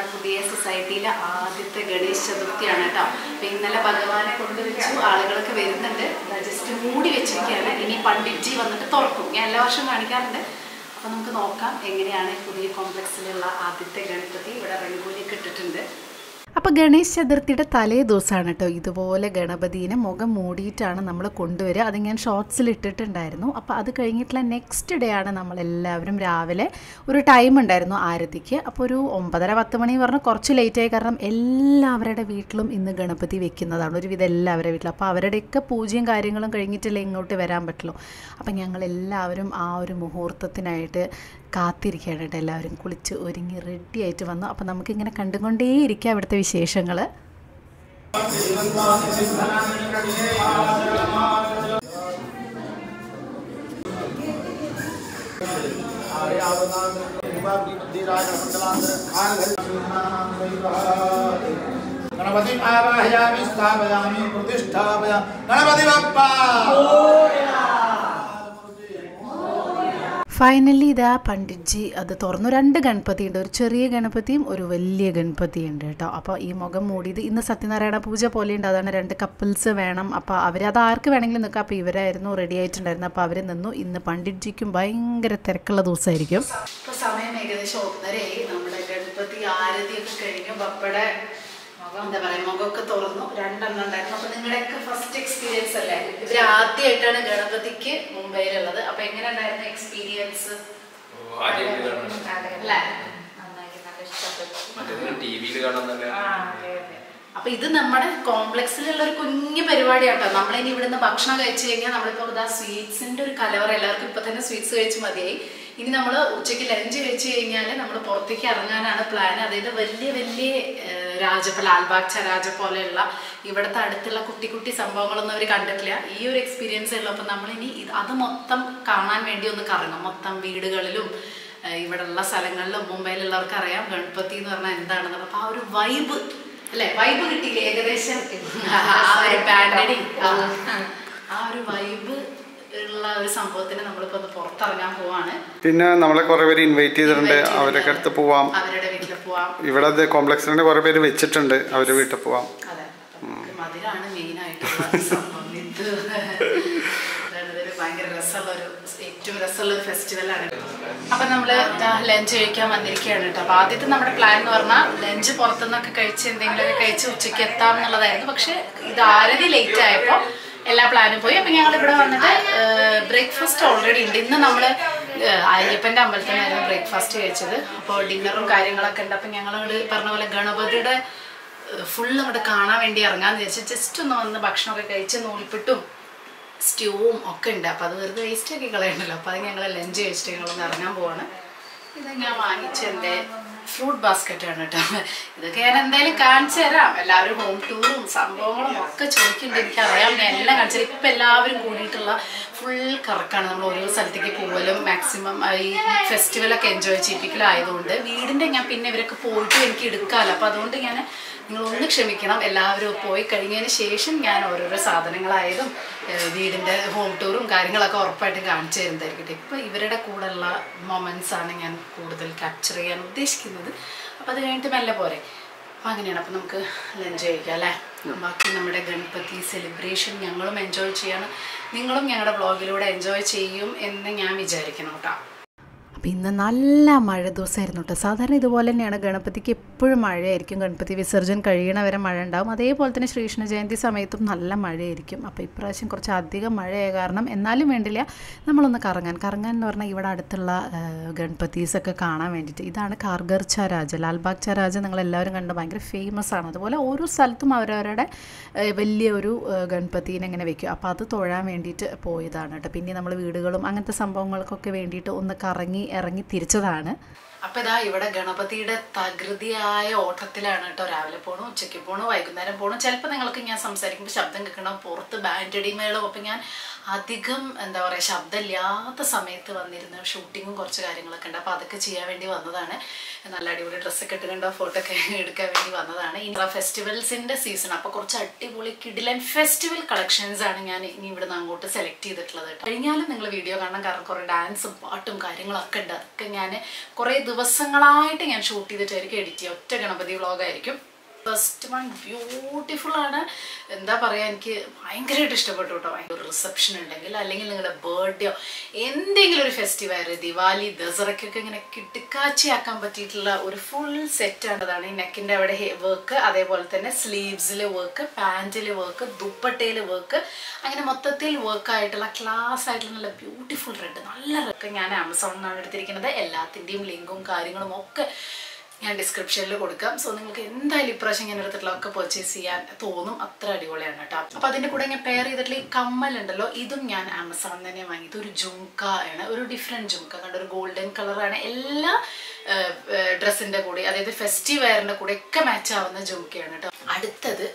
നമ്മുടെ പുതിയ സൊസൈറ്റിയിലെ ആദ്യത്തെ ഗണേശ് ചതുർത്ഥിയാണ് കേട്ടോ അപ്പൊ ഇന്നലെ ഭഗവാനെ കൊണ്ടുവച്ചു ആളുകളൊക്കെ വരുന്നുണ്ട് ജസ്റ്റ് മൂടി വെച്ചിരിക്കുകയാണ് ഇനി പണ്ഡിറ്റ്ജി വന്നിട്ട് തുറക്കും ഞാൻ എല്ലാ വർഷവും കാണിക്കാറുണ്ട് അപ്പൊ നമുക്ക് നോക്കാം എങ്ങനെയാണ് പുതിയ കോംപ്ലക്സിലുള്ള ആദ്യത്തെ ഗണപതി ഇവിടെ റംഗോലിയൊക്കെ ഇട്ടിട്ടുണ്ട് അപ്പോൾ ഗണേശ് ചതുർത്ഥിയുടെ തലേ ദിവസമാണ് കേട്ടോ ഇതുപോലെ ഗണപതിനെ മുഖം മൂടിയിട്ടാണ് നമ്മൾ കൊണ്ടുവരിക അത് ഞാൻ ഷോർട്സിൽ ഇട്ടിട്ടുണ്ടായിരുന്നു അപ്പോൾ അത് കഴിഞ്ഞിട്ടുള്ള നെക്സ്റ്റ് ഡേ ആണ് നമ്മളെല്ലാവരും രാവിലെ ഒരു ടൈം ഉണ്ടായിരുന്നു ആരതിക്ക് അപ്പോൾ ഒരു ഒമ്പതര പത്ത് മണി പറഞ്ഞാൽ കുറച്ച് ലേറ്റായി കാരണം എല്ലാവരുടെ വീട്ടിലും ഇന്ന് ഗണപതി വെക്കുന്നതാണ് ഒരുവിധം എല്ലാവരുടെ വീട്ടിലും അപ്പോൾ അവരുടെയൊക്കെ പൂജയും കാര്യങ്ങളും കഴിഞ്ഞിട്ടല്ലേ ഇങ്ങോട്ട് വരാൻ പറ്റുള്ളൂ അപ്പോൾ ഞങ്ങൾ എല്ലാവരും ആ ഒരു മുഹൂർത്തത്തിനായിട്ട് കാത്തിരിക്കുകയാണ് കേട്ടോ എല്ലാവരും കുളിച്ച് ഒരുങ്ങി റെഡി ആയിട്ട് വന്നു അപ്പോൾ നമുക്കിങ്ങനെ കണ്ടുകൊണ്ടേയിരിക്കാം ഇവിടുത്തെ വിശേഷങ്ങൾ गणपति आवाहयामि स्थापयामि प्रतिष्ठापया गणपति बप्पा ഫൈനലി ഇതാ പണ്ഡിറ്റ്ജി അത് തുറന്നു രണ്ട് ഗണപതി ഉണ്ട് ഒരു ചെറിയ ഗണപതിയും ഒരു വലിയ ഗണപതിയും ഉണ്ട് കേട്ടോ അപ്പോൾ ഈ മുഖം മൂടിയത് ഇന്ന് സത്യനാരായണ പൂജ പോലെ ഉണ്ട് അതാണ് രണ്ട് കപ്പിൾസ് വേണം അപ്പോൾ അവർ അത് ആർക്ക് വേണമെങ്കിലും നിൽക്കാം അപ്പോൾ ഇവരായിരുന്നു റെഡി ആയിട്ടുണ്ടായിരുന്നു അപ്പോൾ അവർ നിന്നു ഇന്ന് പണ്ഡിറ്റ്ജിക്കും ഭയങ്കര തിരക്കുള്ള ദിവസമായിരിക്കും ഇപ്പൊ സമയം ഏകദേശം ഒന്നരയായി നമ്മുടെ ഗണപതി ആരതിയൊക്കെ കഴിഞ്ഞു ബപ്പയുടെ എന്താ പറയാ മുഖമൊക്കെ തുറന്നു രണ്ടെണ്ണം ഉണ്ടായിരുന്നു അപ്പൊ നിങ്ങളുടെയൊക്കെ ഫസ്റ്റ് എക്സ്പീരിയൻസ് അല്ലേ ഇവര് ആദ്യമായിട്ടാണ് ഗണപതിക്ക് മുംബൈയിലുള്ളത് അപ്പൊ എങ്ങനെ ഉണ്ടായിരുന്നു എക്സ്പീരിയൻസ് അല്ലേ നന്നായി നല്ല ഇഷ്ടപ്പെട്ടു മറ്റേത് ടി വിയിൽ കാണാൻ നല്ല ആ, അതെ, അതെ. അപ്പൊ ഇത് നമ്മുടെ കോംപ്ലക്സിലുള്ള ഒരു കുഞ്ഞു പരിപാടിയാട്ടോ നമ്മളിനി ഇവിടുന്ന് ഭക്ഷണം കഴിച്ചു കഴിഞ്ഞാൽ നമ്മളിപ്പോ ഇതാ സ്വീറ്റ്സിന്റെ ഒരു കലവറ എല്ലാവർക്കും ഇപ്പൊ തന്നെ സ്വീറ്റ്സ് കഴിച്ച് മതിയായി ഇനി നമ്മൾ ഉച്ചയ്ക്ക് ലഞ്ച് കഴിച്ചു കഴിഞ്ഞാൽ നമ്മൾ പുറത്തേക്ക് ഇറങ്ങാനാണ് പ്ലാൻ അതായത് വലിയ വലിയ ഏഹ്, രാജ ലാൽബാഗ് രാജ പോലെയുള്ള ഇവിടുത്തെ അടുത്തുള്ള കുട്ടി കുട്ടി സംഭവങ്ങളൊന്നും അവർ കണ്ടിട്ടില്ല ഈ ഒരു എക്സ്പീരിയൻസ് ഉള്ളപ്പോൾ നമ്മളിനി ഇത് അത് മൊത്തം കാണാൻ വേണ്ടി ഒന്ന് കറങ്ങും മൊത്തം വീടുകളിലും ഏഹ് ഇവിടെയുള്ള സ്ഥലങ്ങളിലും മുംബൈയിലുള്ളവർക്ക് അറിയാം ഗണപതി എന്ന് പറഞ്ഞാൽ എന്താണെന്ന് അപ്പൊ ആ ഒരു വൈബ് അല്ലെ വൈബ് കിട്ടിയില്ലേ ഏകദേശം ആ ഒരു ബാൻഡടി ആ ഒരു വൈബ് ഉള്ള ഒരു സംഭവത്തിന് നമ്മളിപ്പോ ഒന്ന് പുറത്തിറങ്ങാൻ പോവാണ് പിന്നെ നമ്മളെ കുറെ പേര് ഇൻവൈറ്റ് ചെയ്തിട്ടുണ്ട് അവരൊക്കെ അടുത്ത് പോവാം അവരുടെ വീട്ടിൽ പോവാം ഇവിടെ അത് കോംപ്ലക്സിൽ കുറെ പേര് വെച്ചിട്ടുണ്ട് അവരുടെ വീട്ടിൽ പോവാം അതെ അപ്പൊ നമുക്ക് മധുരാണ് മെയിൻ ആയിട്ടുള്ള സംഭവം ഇത് അതാണ് ഇതൊരു ഭയങ്കര രസമുള്ള ഒരു ഏറ്റവും രസമുള്ള ഒരു ഫെസ്റ്റിവലാണ് അപ്പൊ നമ്മള് ലഞ്ച് കഴിക്കാൻ വന്നിരിക്കുകയാണ് കേട്ടോ അപ്പൊ ആദ്യത്തെ നമ്മുടെ പ്ലാൻ എന്ന് പറഞ്ഞാൽ ലഞ്ച് പുറത്തുനിന്നൊക്കെ കഴിച്ച് എന്തെങ്കിലുമൊക്കെ കഴിച്ച് ഉച്ചയ്ക്ക് എത്താം എന്നുള്ളതായിരുന്നു പക്ഷെ ഇത് ആരതി ലേറ്റ് ആയപ്പോ എല്ലാ പ്ലാനും പോയി അപ്പൊ ഞങ്ങൾ ഇവിടെ വന്നിട്ട് ബ്രേക്ക്ഫാസ്റ്റ് ഓൾറെഡി ഉണ്ട് ഇന്ന് നമ്മള് ഏഹ്, അയ്യപ്പന്റെ അമ്പലത്തിനായിരുന്നു ബ്രേക്ക്ഫാസ്റ്റ് കഴിച്ചത് അപ്പോൾ ഡിന്നറും കാര്യങ്ങളൊക്കെ ഉണ്ട് അപ്പൊ ഞങ്ങൾ പറഞ്ഞ പോലെ ഗണപതിയുടെ ഫുള്ള് അങ്ങോട്ട് കാണാൻ വേണ്ടി ഇറങ്ങാന്ന് വിചാരിച്ചു ജസ്റ്റ് ഒന്ന് വന്ന് ഭക്ഷണമൊക്കെ കഴിച്ച് നൂൽപ്പിട്ടും സ്റ്റ്യൂവും ഒക്കെ ഉണ്ട് അപ്പോൾ അത് വെറുതെ വേസ്റ്റ് ആക്കി കളയണ്ടല്ലോ അപ്പോൾ അത് ഞങ്ങൾ ലഞ്ച് കഴിച്ചിട്ട് ഞങ്ങളൊന്ന് ഇറങ്ങാൻ പോവാണ് ഇത് ഞാൻ വാങ്ങിച്ച എൻ്റെ ഫ്രൂട്ട് ബാസ്ക്കറ്റ് ആണ് കേട്ടോ ഇതൊക്കെ ഞാൻ എന്തായാലും കാണിച്ചു തരാം എല്ലാവരും ഹോം ടൂറും സംഭവങ്ങളും ഒക്കെ ചോദിക്കുന്നുണ്ട് എനിക്കറിയാം ഞാൻ എല്ലാം കാണിച്ചു തരാം ഇപ്പം എല്ലാവരും കൂടിയിട്ടുള്ള ഫുൾ കറക്കാണ് നമ്മൾ ഓരോ സ്ഥലത്തേക്ക് പോകലും മാക്സിമം ഈ ഫെസ്റ്റിവലൊക്കെ എൻജോയ് ചെയ്യിപ്പിക്കലായതുകൊണ്ട് വീടിൻ്റെ ഞാൻ പിന്നെ ഇവരൊക്കെ പോയിട്ട് എനിക്ക് എടുക്കാമല്ലോ അപ്പോൾ അതുകൊണ്ട് ഞാൻ നിങ്ങൾ ഒന്ന് ക്ഷമിക്കണം എല്ലാവരും പോയി കഴിഞ്ഞതിന് ശേഷം ഞാൻ ഓരോരോ സാധനങ്ങളായതും ഏഹ് വീടിൻ്റെ ഹോം ടൂറും കാര്യങ്ങളൊക്കെ ഉറപ്പായിട്ടും കാണിച്ചു തരുന്നതായിരിക്കട്ടെ ഇപ്പോൾ ഇവരുടെ കൂടെയുള്ള മൊമെൻറ്റ്സ് ആണ് ഞാൻ കൂടുതൽ ക്യാപ്ചർ ചെയ്യാൻ ഉദ്ദേശിക്കുന്നത് അപ്പോൾ അത് കഴിഞ്ഞിട്ട് മെല്ലെ പോരെ അപ്പോൾ അങ്ങനെയാണ് അപ്പോൾ നമുക്ക് ലഞ്ച് കഴിക്കാം അല്ലേ ബാക്കി നമ്മുടെ ഗണപതി സെലിബ്രേഷൻ ഞങ്ങളും എൻജോയ് ചെയ്യാണ് നിങ്ങളും ഞങ്ങളുടെ വ്ളോഗിലൂടെ എൻജോയ് ചെയ്യും എന്ന് ഞാൻ വിചാരിക്കണം കേട്ടോ അപ്പോൾ ഇന്ന് നല്ല മഴ ദിവസമായിരുന്നു കേട്ടോ സാധാരണ ഇതുപോലെ തന്നെയാണ് ഗണപതിക്ക് എപ്പോഴും മഴയായിരിക്കും ഗണപതി വിസർജൻ കഴിയണ വരെ മഴ ഉണ്ടാവും അതേപോലെ തന്നെ ശ്രീകൃഷ്ണ ജയന്തി സമയത്തും നല്ല മഴയായിരിക്കും അപ്പോൾ ഇപ്രാവശ്യം കുറച്ച് അധികം മഴയായ കാരണം എന്നാലും വേണ്ടില്ല നമ്മളൊന്ന് കറങ്ങാൻ കറങ്ങാൻ എന്ന് പറഞ്ഞാൽ ഇവിടെ അടുത്തുള്ള ഗണപതീസൊക്കെ കാണാൻ വേണ്ടിയിട്ട് ഇതാണ് കാർഗർ രാജ ലാൽബാഗ് രാജ നിങ്ങളെല്ലാവരും കണ്ട ഭയങ്കര ഫേമസ് ആണ് അതുപോലെ ഓരോ സ്ഥലത്തും അവരവരുടെ ഏഹ്, വലിയ ഒരു ഏഹ്, ഗണപതിനെ ഇങ്ങനെ വെക്കും അപ്പോൾ അത് തൊഴാൻ വേണ്ടിയിട്ട് പോയതാണ് കേട്ടോ പിന്നെ നമ്മൾ വീടുകളും അങ്ങനത്തെ സംഭവങ്ങൾക്കൊക്കെ വേണ്ടിയിട്ട് ഒന്ന് കറങ്ങി ഇറങ്ങി തിരിച്ചതാണ് അപ്പൊ ഇതാ ഇവിടെ ഗണപതിയുടെ തകൃതിയായ ഓട്ടത്തിലാണ് കേട്ടോ രാവിലെ പോണു ഉച്ചയ്ക്ക് പോണു വൈകുന്നേരം പോണു ചിലപ്പോൾ നിങ്ങൾക്ക് ഞാൻ സംസാരിക്കുമ്പോൾ ശബ്ദം കേൾക്കണം പുറത്ത് ബാൻഡടി മേളും അപ്പം ഞാൻ അധികം എന്താ പറയുക ശബ്ദമില്ലാത്ത സമയത്ത് വന്നിരുന്ന ഷൂട്ടിങ്ങും കുറച്ച് കാര്യങ്ങളൊക്കെ ഉണ്ട് അപ്പോൾ അതൊക്കെ ചെയ്യാൻ വേണ്ടി വന്നതാണ് നല്ല അടിപൊളി ഡ്രസ്സൊക്കെ ഇട്ടുകൊണ്ട് ഫോട്ടോ ഒക്കെ എടുക്കാൻ വേണ്ടി വന്നതാണ് ഇനി ഫെസ്റ്റിവൽസിന്റെ സീസൺ അപ്പോൾ കുറച്ച് അടിപൊളി കിഡിലൻ ഫെസ്റ്റിവൽ കളക്ഷൻസ് ആണ് ഞാൻ ഇനി ഇവിടുന്ന് അങ്ങോട്ട് സെലക്ട് ചെയ്തിട്ടുള്ളത് കേട്ടോ കഴിഞ്ഞാലും നിങ്ങൾ വീഡിയോ കാണാൻ കാരണം കുറേ ഡാൻസും പാട്ടും കാര്യങ്ങളൊക്കെ ഉണ്ട് അതൊക്കെ ഞാൻ കുറേ ദിവസങ്ങളായിട്ട് ഞാൻ ഷൂട്ട് ചെയ്തിട്ടായിരിക്കും എഡിറ്റ് ചെയ്യുക ഒറ്റ ഗണപതി വ്ളോഗായിരിക്കും ഫസ്റ്റ് വൺ ബ്യൂട്ടിഫുൾ ആണ് എന്താ പറയുക എനിക്ക് ഭയങ്കരമായിട്ട് ഇഷ്ടപ്പെട്ടു കേട്ടോ ഒരു റിസപ്ഷൻ ഉണ്ടെങ്കിൽ അല്ലെങ്കിൽ നിങ്ങളുടെ ബർത്ത്ഡേയോ എന്തെങ്കിലും ഒരു ഫെസ്റ്റിവൽ ദിവാലി ദസറയ്ക്കൊക്കെ ഇങ്ങനെ കിട്ടുക്കാച്ചിയാക്കാൻ പറ്റിയിട്ടുള്ള ഒരു ഫുൾ സെറ്റ് ആണതാണ് ഈ നെക്കിൻ്റെ അവിടെ വർക്ക് അതേപോലെ തന്നെ സ്ലീവ്സിൽ വർക്ക് പാൻറ്റിൽ വർക്ക് ദുപ്പട്ടയിൽ വർക്ക് അങ്ങനെ മൊത്തത്തിൽ വർക്ക് ആയിട്ടുള്ള ക്ലാസ് ആയിട്ടുള്ള നല്ല ബ്യൂട്ടിഫുൾ റെഡ് നല്ല റെഡ് ഞാൻ ആമസോണിൽ നിന്നാണ് എടുത്തിരിക്കുന്നത് എല്ലാത്തിൻ്റെയും ലിങ്കും കാര്യങ്ങളും ഒക്കെ ഞാൻ ഡിസ്ക്രിപ്ഷനിൽ കൊടുക്കാം സോ നിങ്ങൾക്ക് എന്തായാലും ഇപ്രാവശ്യം ഞാൻ എടുത്തിട്ടുള്ള ഒക്കെ പർച്ചേസ് ചെയ്യാൻ തോന്നും അത്ര അടിപൊളിയാണ് കേട്ടോ അപ്പോൾ അതിൻ്റെ കൂടെ ഞാൻ പെയർ ചെയ്തിട്ടുള്ള ഈ കമ്മലുണ്ടല്ലോ ഇതും ഞാൻ ആമസോണിൽ തന്നെ വാങ്ങിയത് ഒരു ജുംക്ക ആണ് ഒരു ഡിഫറെൻറ്റ് ജുംക്ക കണ്ട ഒരു ഗോൾഡൻ കളറാണ് എല്ലാ ഡ്രസ്സിൻ്റെ കൂടെ അതായത് ഫെസ്റ്റീവ് വെയറിൻ്റെ കൂടെ ഒക്കെ മാച്ച് ആവുന്ന ജുംക്കയാണ് കേട്ടോ അടുത്തത്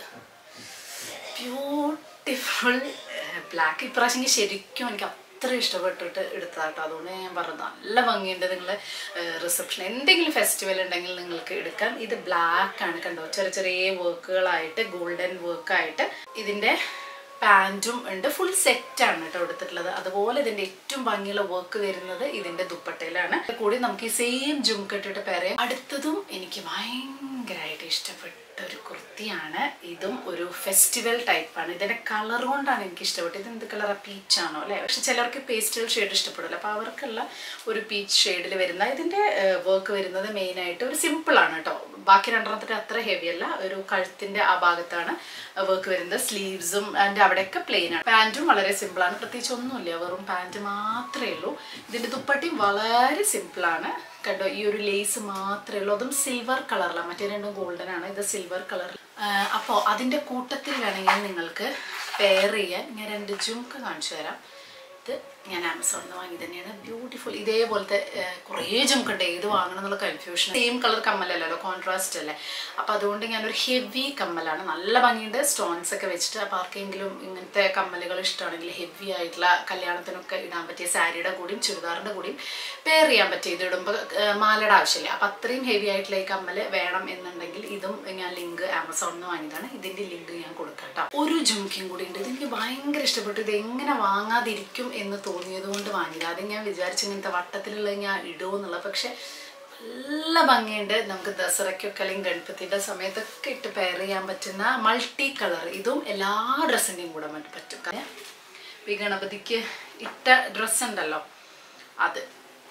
ബ്യൂട്ടിഫുൾ ബ്ലാക്ക് ഇപ്രാവശ്യം എനിക്ക് ശരിക്കും എനിക്ക് അത്ര ഇഷ്ടപ്പെട്ടിട്ട് എടുത്തതാട്ടോ അതുകൊണ്ട് ഞാൻ പറഞ്ഞു നല്ല ഭംഗിയുണ്ട് നിങ്ങൾ റിസപ്ഷൻ എന്തെങ്കിലും ഫെസ്റ്റിവൽ ഉണ്ടെങ്കിൽ നിങ്ങൾക്ക് എടുക്കാം ഇത് ബ്ലാക്ക് ആണ് കണ്ടോ ചെറിയ ചെറിയ വർക്കുകളായിട്ട് ഗോൾഡൻ വർക്കായിട്ട് ഇതിൻ്റെ പാൻറ്റും ഉണ്ട് ഫുൾ സെറ്റ് ആണ് കേട്ടോ എടുത്തിട്ടുള്ളത് അതുപോലെ ഇതിന്റെ ഏറ്റവും ഭംഗിയുള്ള വർക്ക് വരുന്നത് ഇതിന്റെ ദുപ്പട്ടയിലാണ് കൂടി നമുക്ക് ഈ സെയിം ജുംകെട്ടിട്ട് പറയാം അടുത്തതും എനിക്ക് ഭയങ്കരമായിട്ട് ഇഷ്ടപ്പെട്ട ഒരു കുർത്തിയാണ് ഇതും ഒരു ഫെസ്റ്റിവൽ ടൈപ്പാണ് ഇതിന്റെ കളർ കൊണ്ടാണ് എനിക്ക് ഇഷ്ടപ്പെട്ടത് ഇത് എന്ത് കളറാ പീച്ച് ആണോ അല്ലേ പക്ഷെ ചിലർക്ക് പേസ്റ്റൽ ഷെയ്ഡ് ഇഷ്ടപ്പെടില്ല അപ്പോൾ അവർക്കുള്ള ഒരു പീച്ച് ഷെയ്ഡിൽ വരുന്ന ഇതിന്റെ വർക്ക് വരുന്നത് മെയിനായിട്ട് ഒരു സിമ്പിൾ ആണ് കേട്ടോ ബാക്കി രണ്ടെണ്ണത്തിന്റെ അത്ര ഹെവി അല്ല ഒരു കഴുത്തിന്റെ ആ ഭാഗത്താണ് വർക്ക് വരുന്നത് സ്ലീവ്സും അതിന്റെ അവിടെയൊക്കെ പ്ലെയിൻ ആണ് പാൻറ്റും വളരെ സിമ്പിൾ ആണ് പ്രത്യേകിച്ച് ഒന്നുമില്ല വെറും പാൻറ്റ് മാത്രമേ ഉള്ളൂ ഇതിന്റെ ദുപ്പട്ടിയും വളരെ സിമ്പിൾ ആണ് കണ്ടോ ഈ ഒരു ലേസ് മാത്രമേ ഉള്ളൂ അതും സിൽവർ കളറിലാണ് മറ്റേ രണ്ടും ഗോൾഡൻ ആണ് ഇത് സിൽവർ കളർ അപ്പോൾ അതിൻ്റെ കൂട്ടത്തിൽ വേണമെങ്കിൽ നിങ്ങൾക്ക് പെയർ ചെയ്യാൻ ഞാൻ രണ്ട് ജുംക്ക് കാണിച്ചു തരാം ഇത് ഞാൻ ആമസോണിൽ നിന്ന് വാങ്ങി തന്നെയാണ് ബ്യൂട്ടിഫുൾ ഇതേപോലത്തെ ഏർ, കുറേ ജുംക്കുണ്ട് ഏത് വാങ്ങണം എന്നുള്ള കൺഫ്യൂഷൻ സെയിം കളർ കമ്മലല്ലല്ലോ കോൺട്രാസ്റ്റ് അല്ലേ അപ്പോൾ അതുകൊണ്ട് ഞാനൊരു ഹെവി കമ്മലാണ് നല്ല ഭംഗിയുണ്ട് സ്റ്റോൺസ് ഒക്കെ വെച്ചിട്ട് അപ്പോൾ ആർക്കെങ്കിലും ഇങ്ങനത്തെ കമ്മലുകൾ ഇഷ്ടമാണെങ്കിൽ ഹെവി ആയിട്ടുള്ള കല്യാണത്തിനൊക്കെ ഇടാൻ പറ്റിയ സാരിയുടെ കൂടിയും ചുരിദാറിൻ്റെ കൂടിയും പെയർ ചെയ്യാൻ പറ്റിയ ഇത് ഇടുമ്പോൾ മാലയുടെ ആവശ്യമില്ല അപ്പം അത്രയും ഹെവി ആയിട്ടുള്ള ഈ കമ്മൽ വേണം എന്നുണ്ടെങ്കിൽ ഇതും ഞാൻ ലിങ്ക് ആമസോണിൽ നിന്ന് വാങ്ങിയതാണ് ഇതിൻ്റെ ലിങ്ക് ഞാൻ കൊടുക്കാം കേട്ടോ ഒരു ജുംക്കിയും കൂടി ഉണ്ട് ഇതെനിക്ക് ഭയങ്കര ഇഷ്ടപ്പെട്ടു ഇത് എങ്ങനെ വാങ്ങാതിരിക്കും എന്ന് തോന്നിയത് കൊണ്ട് വാങ്ങിയത് അത് ഞാൻ വിചാരിച്ചു ഇങ്ങനത്തെ വട്ടത്തിലുള്ള ഞാൻ ഇടുമെന്നുള്ളത് പക്ഷെ നല്ല ഭംഗിയുണ്ട് നമുക്ക് ദസറയ്ക്കൊക്കെ അല്ലെങ്കിൽ ഗണപതിയുടെ സമയത്തൊക്കെ ഇട്ട് പെയർ ചെയ്യാൻ പറ്റുന്ന മൾട്ടി കളർ ഇതും എല്ലാ ഡ്രസ്സിൻ്റെയും കൂടെ മറ്റ് പറ്റും കാരണം ഈ ഗണപതിക്ക് ഇട്ട ഡ്രസ്സ് ഉണ്ടല്ലോ അത്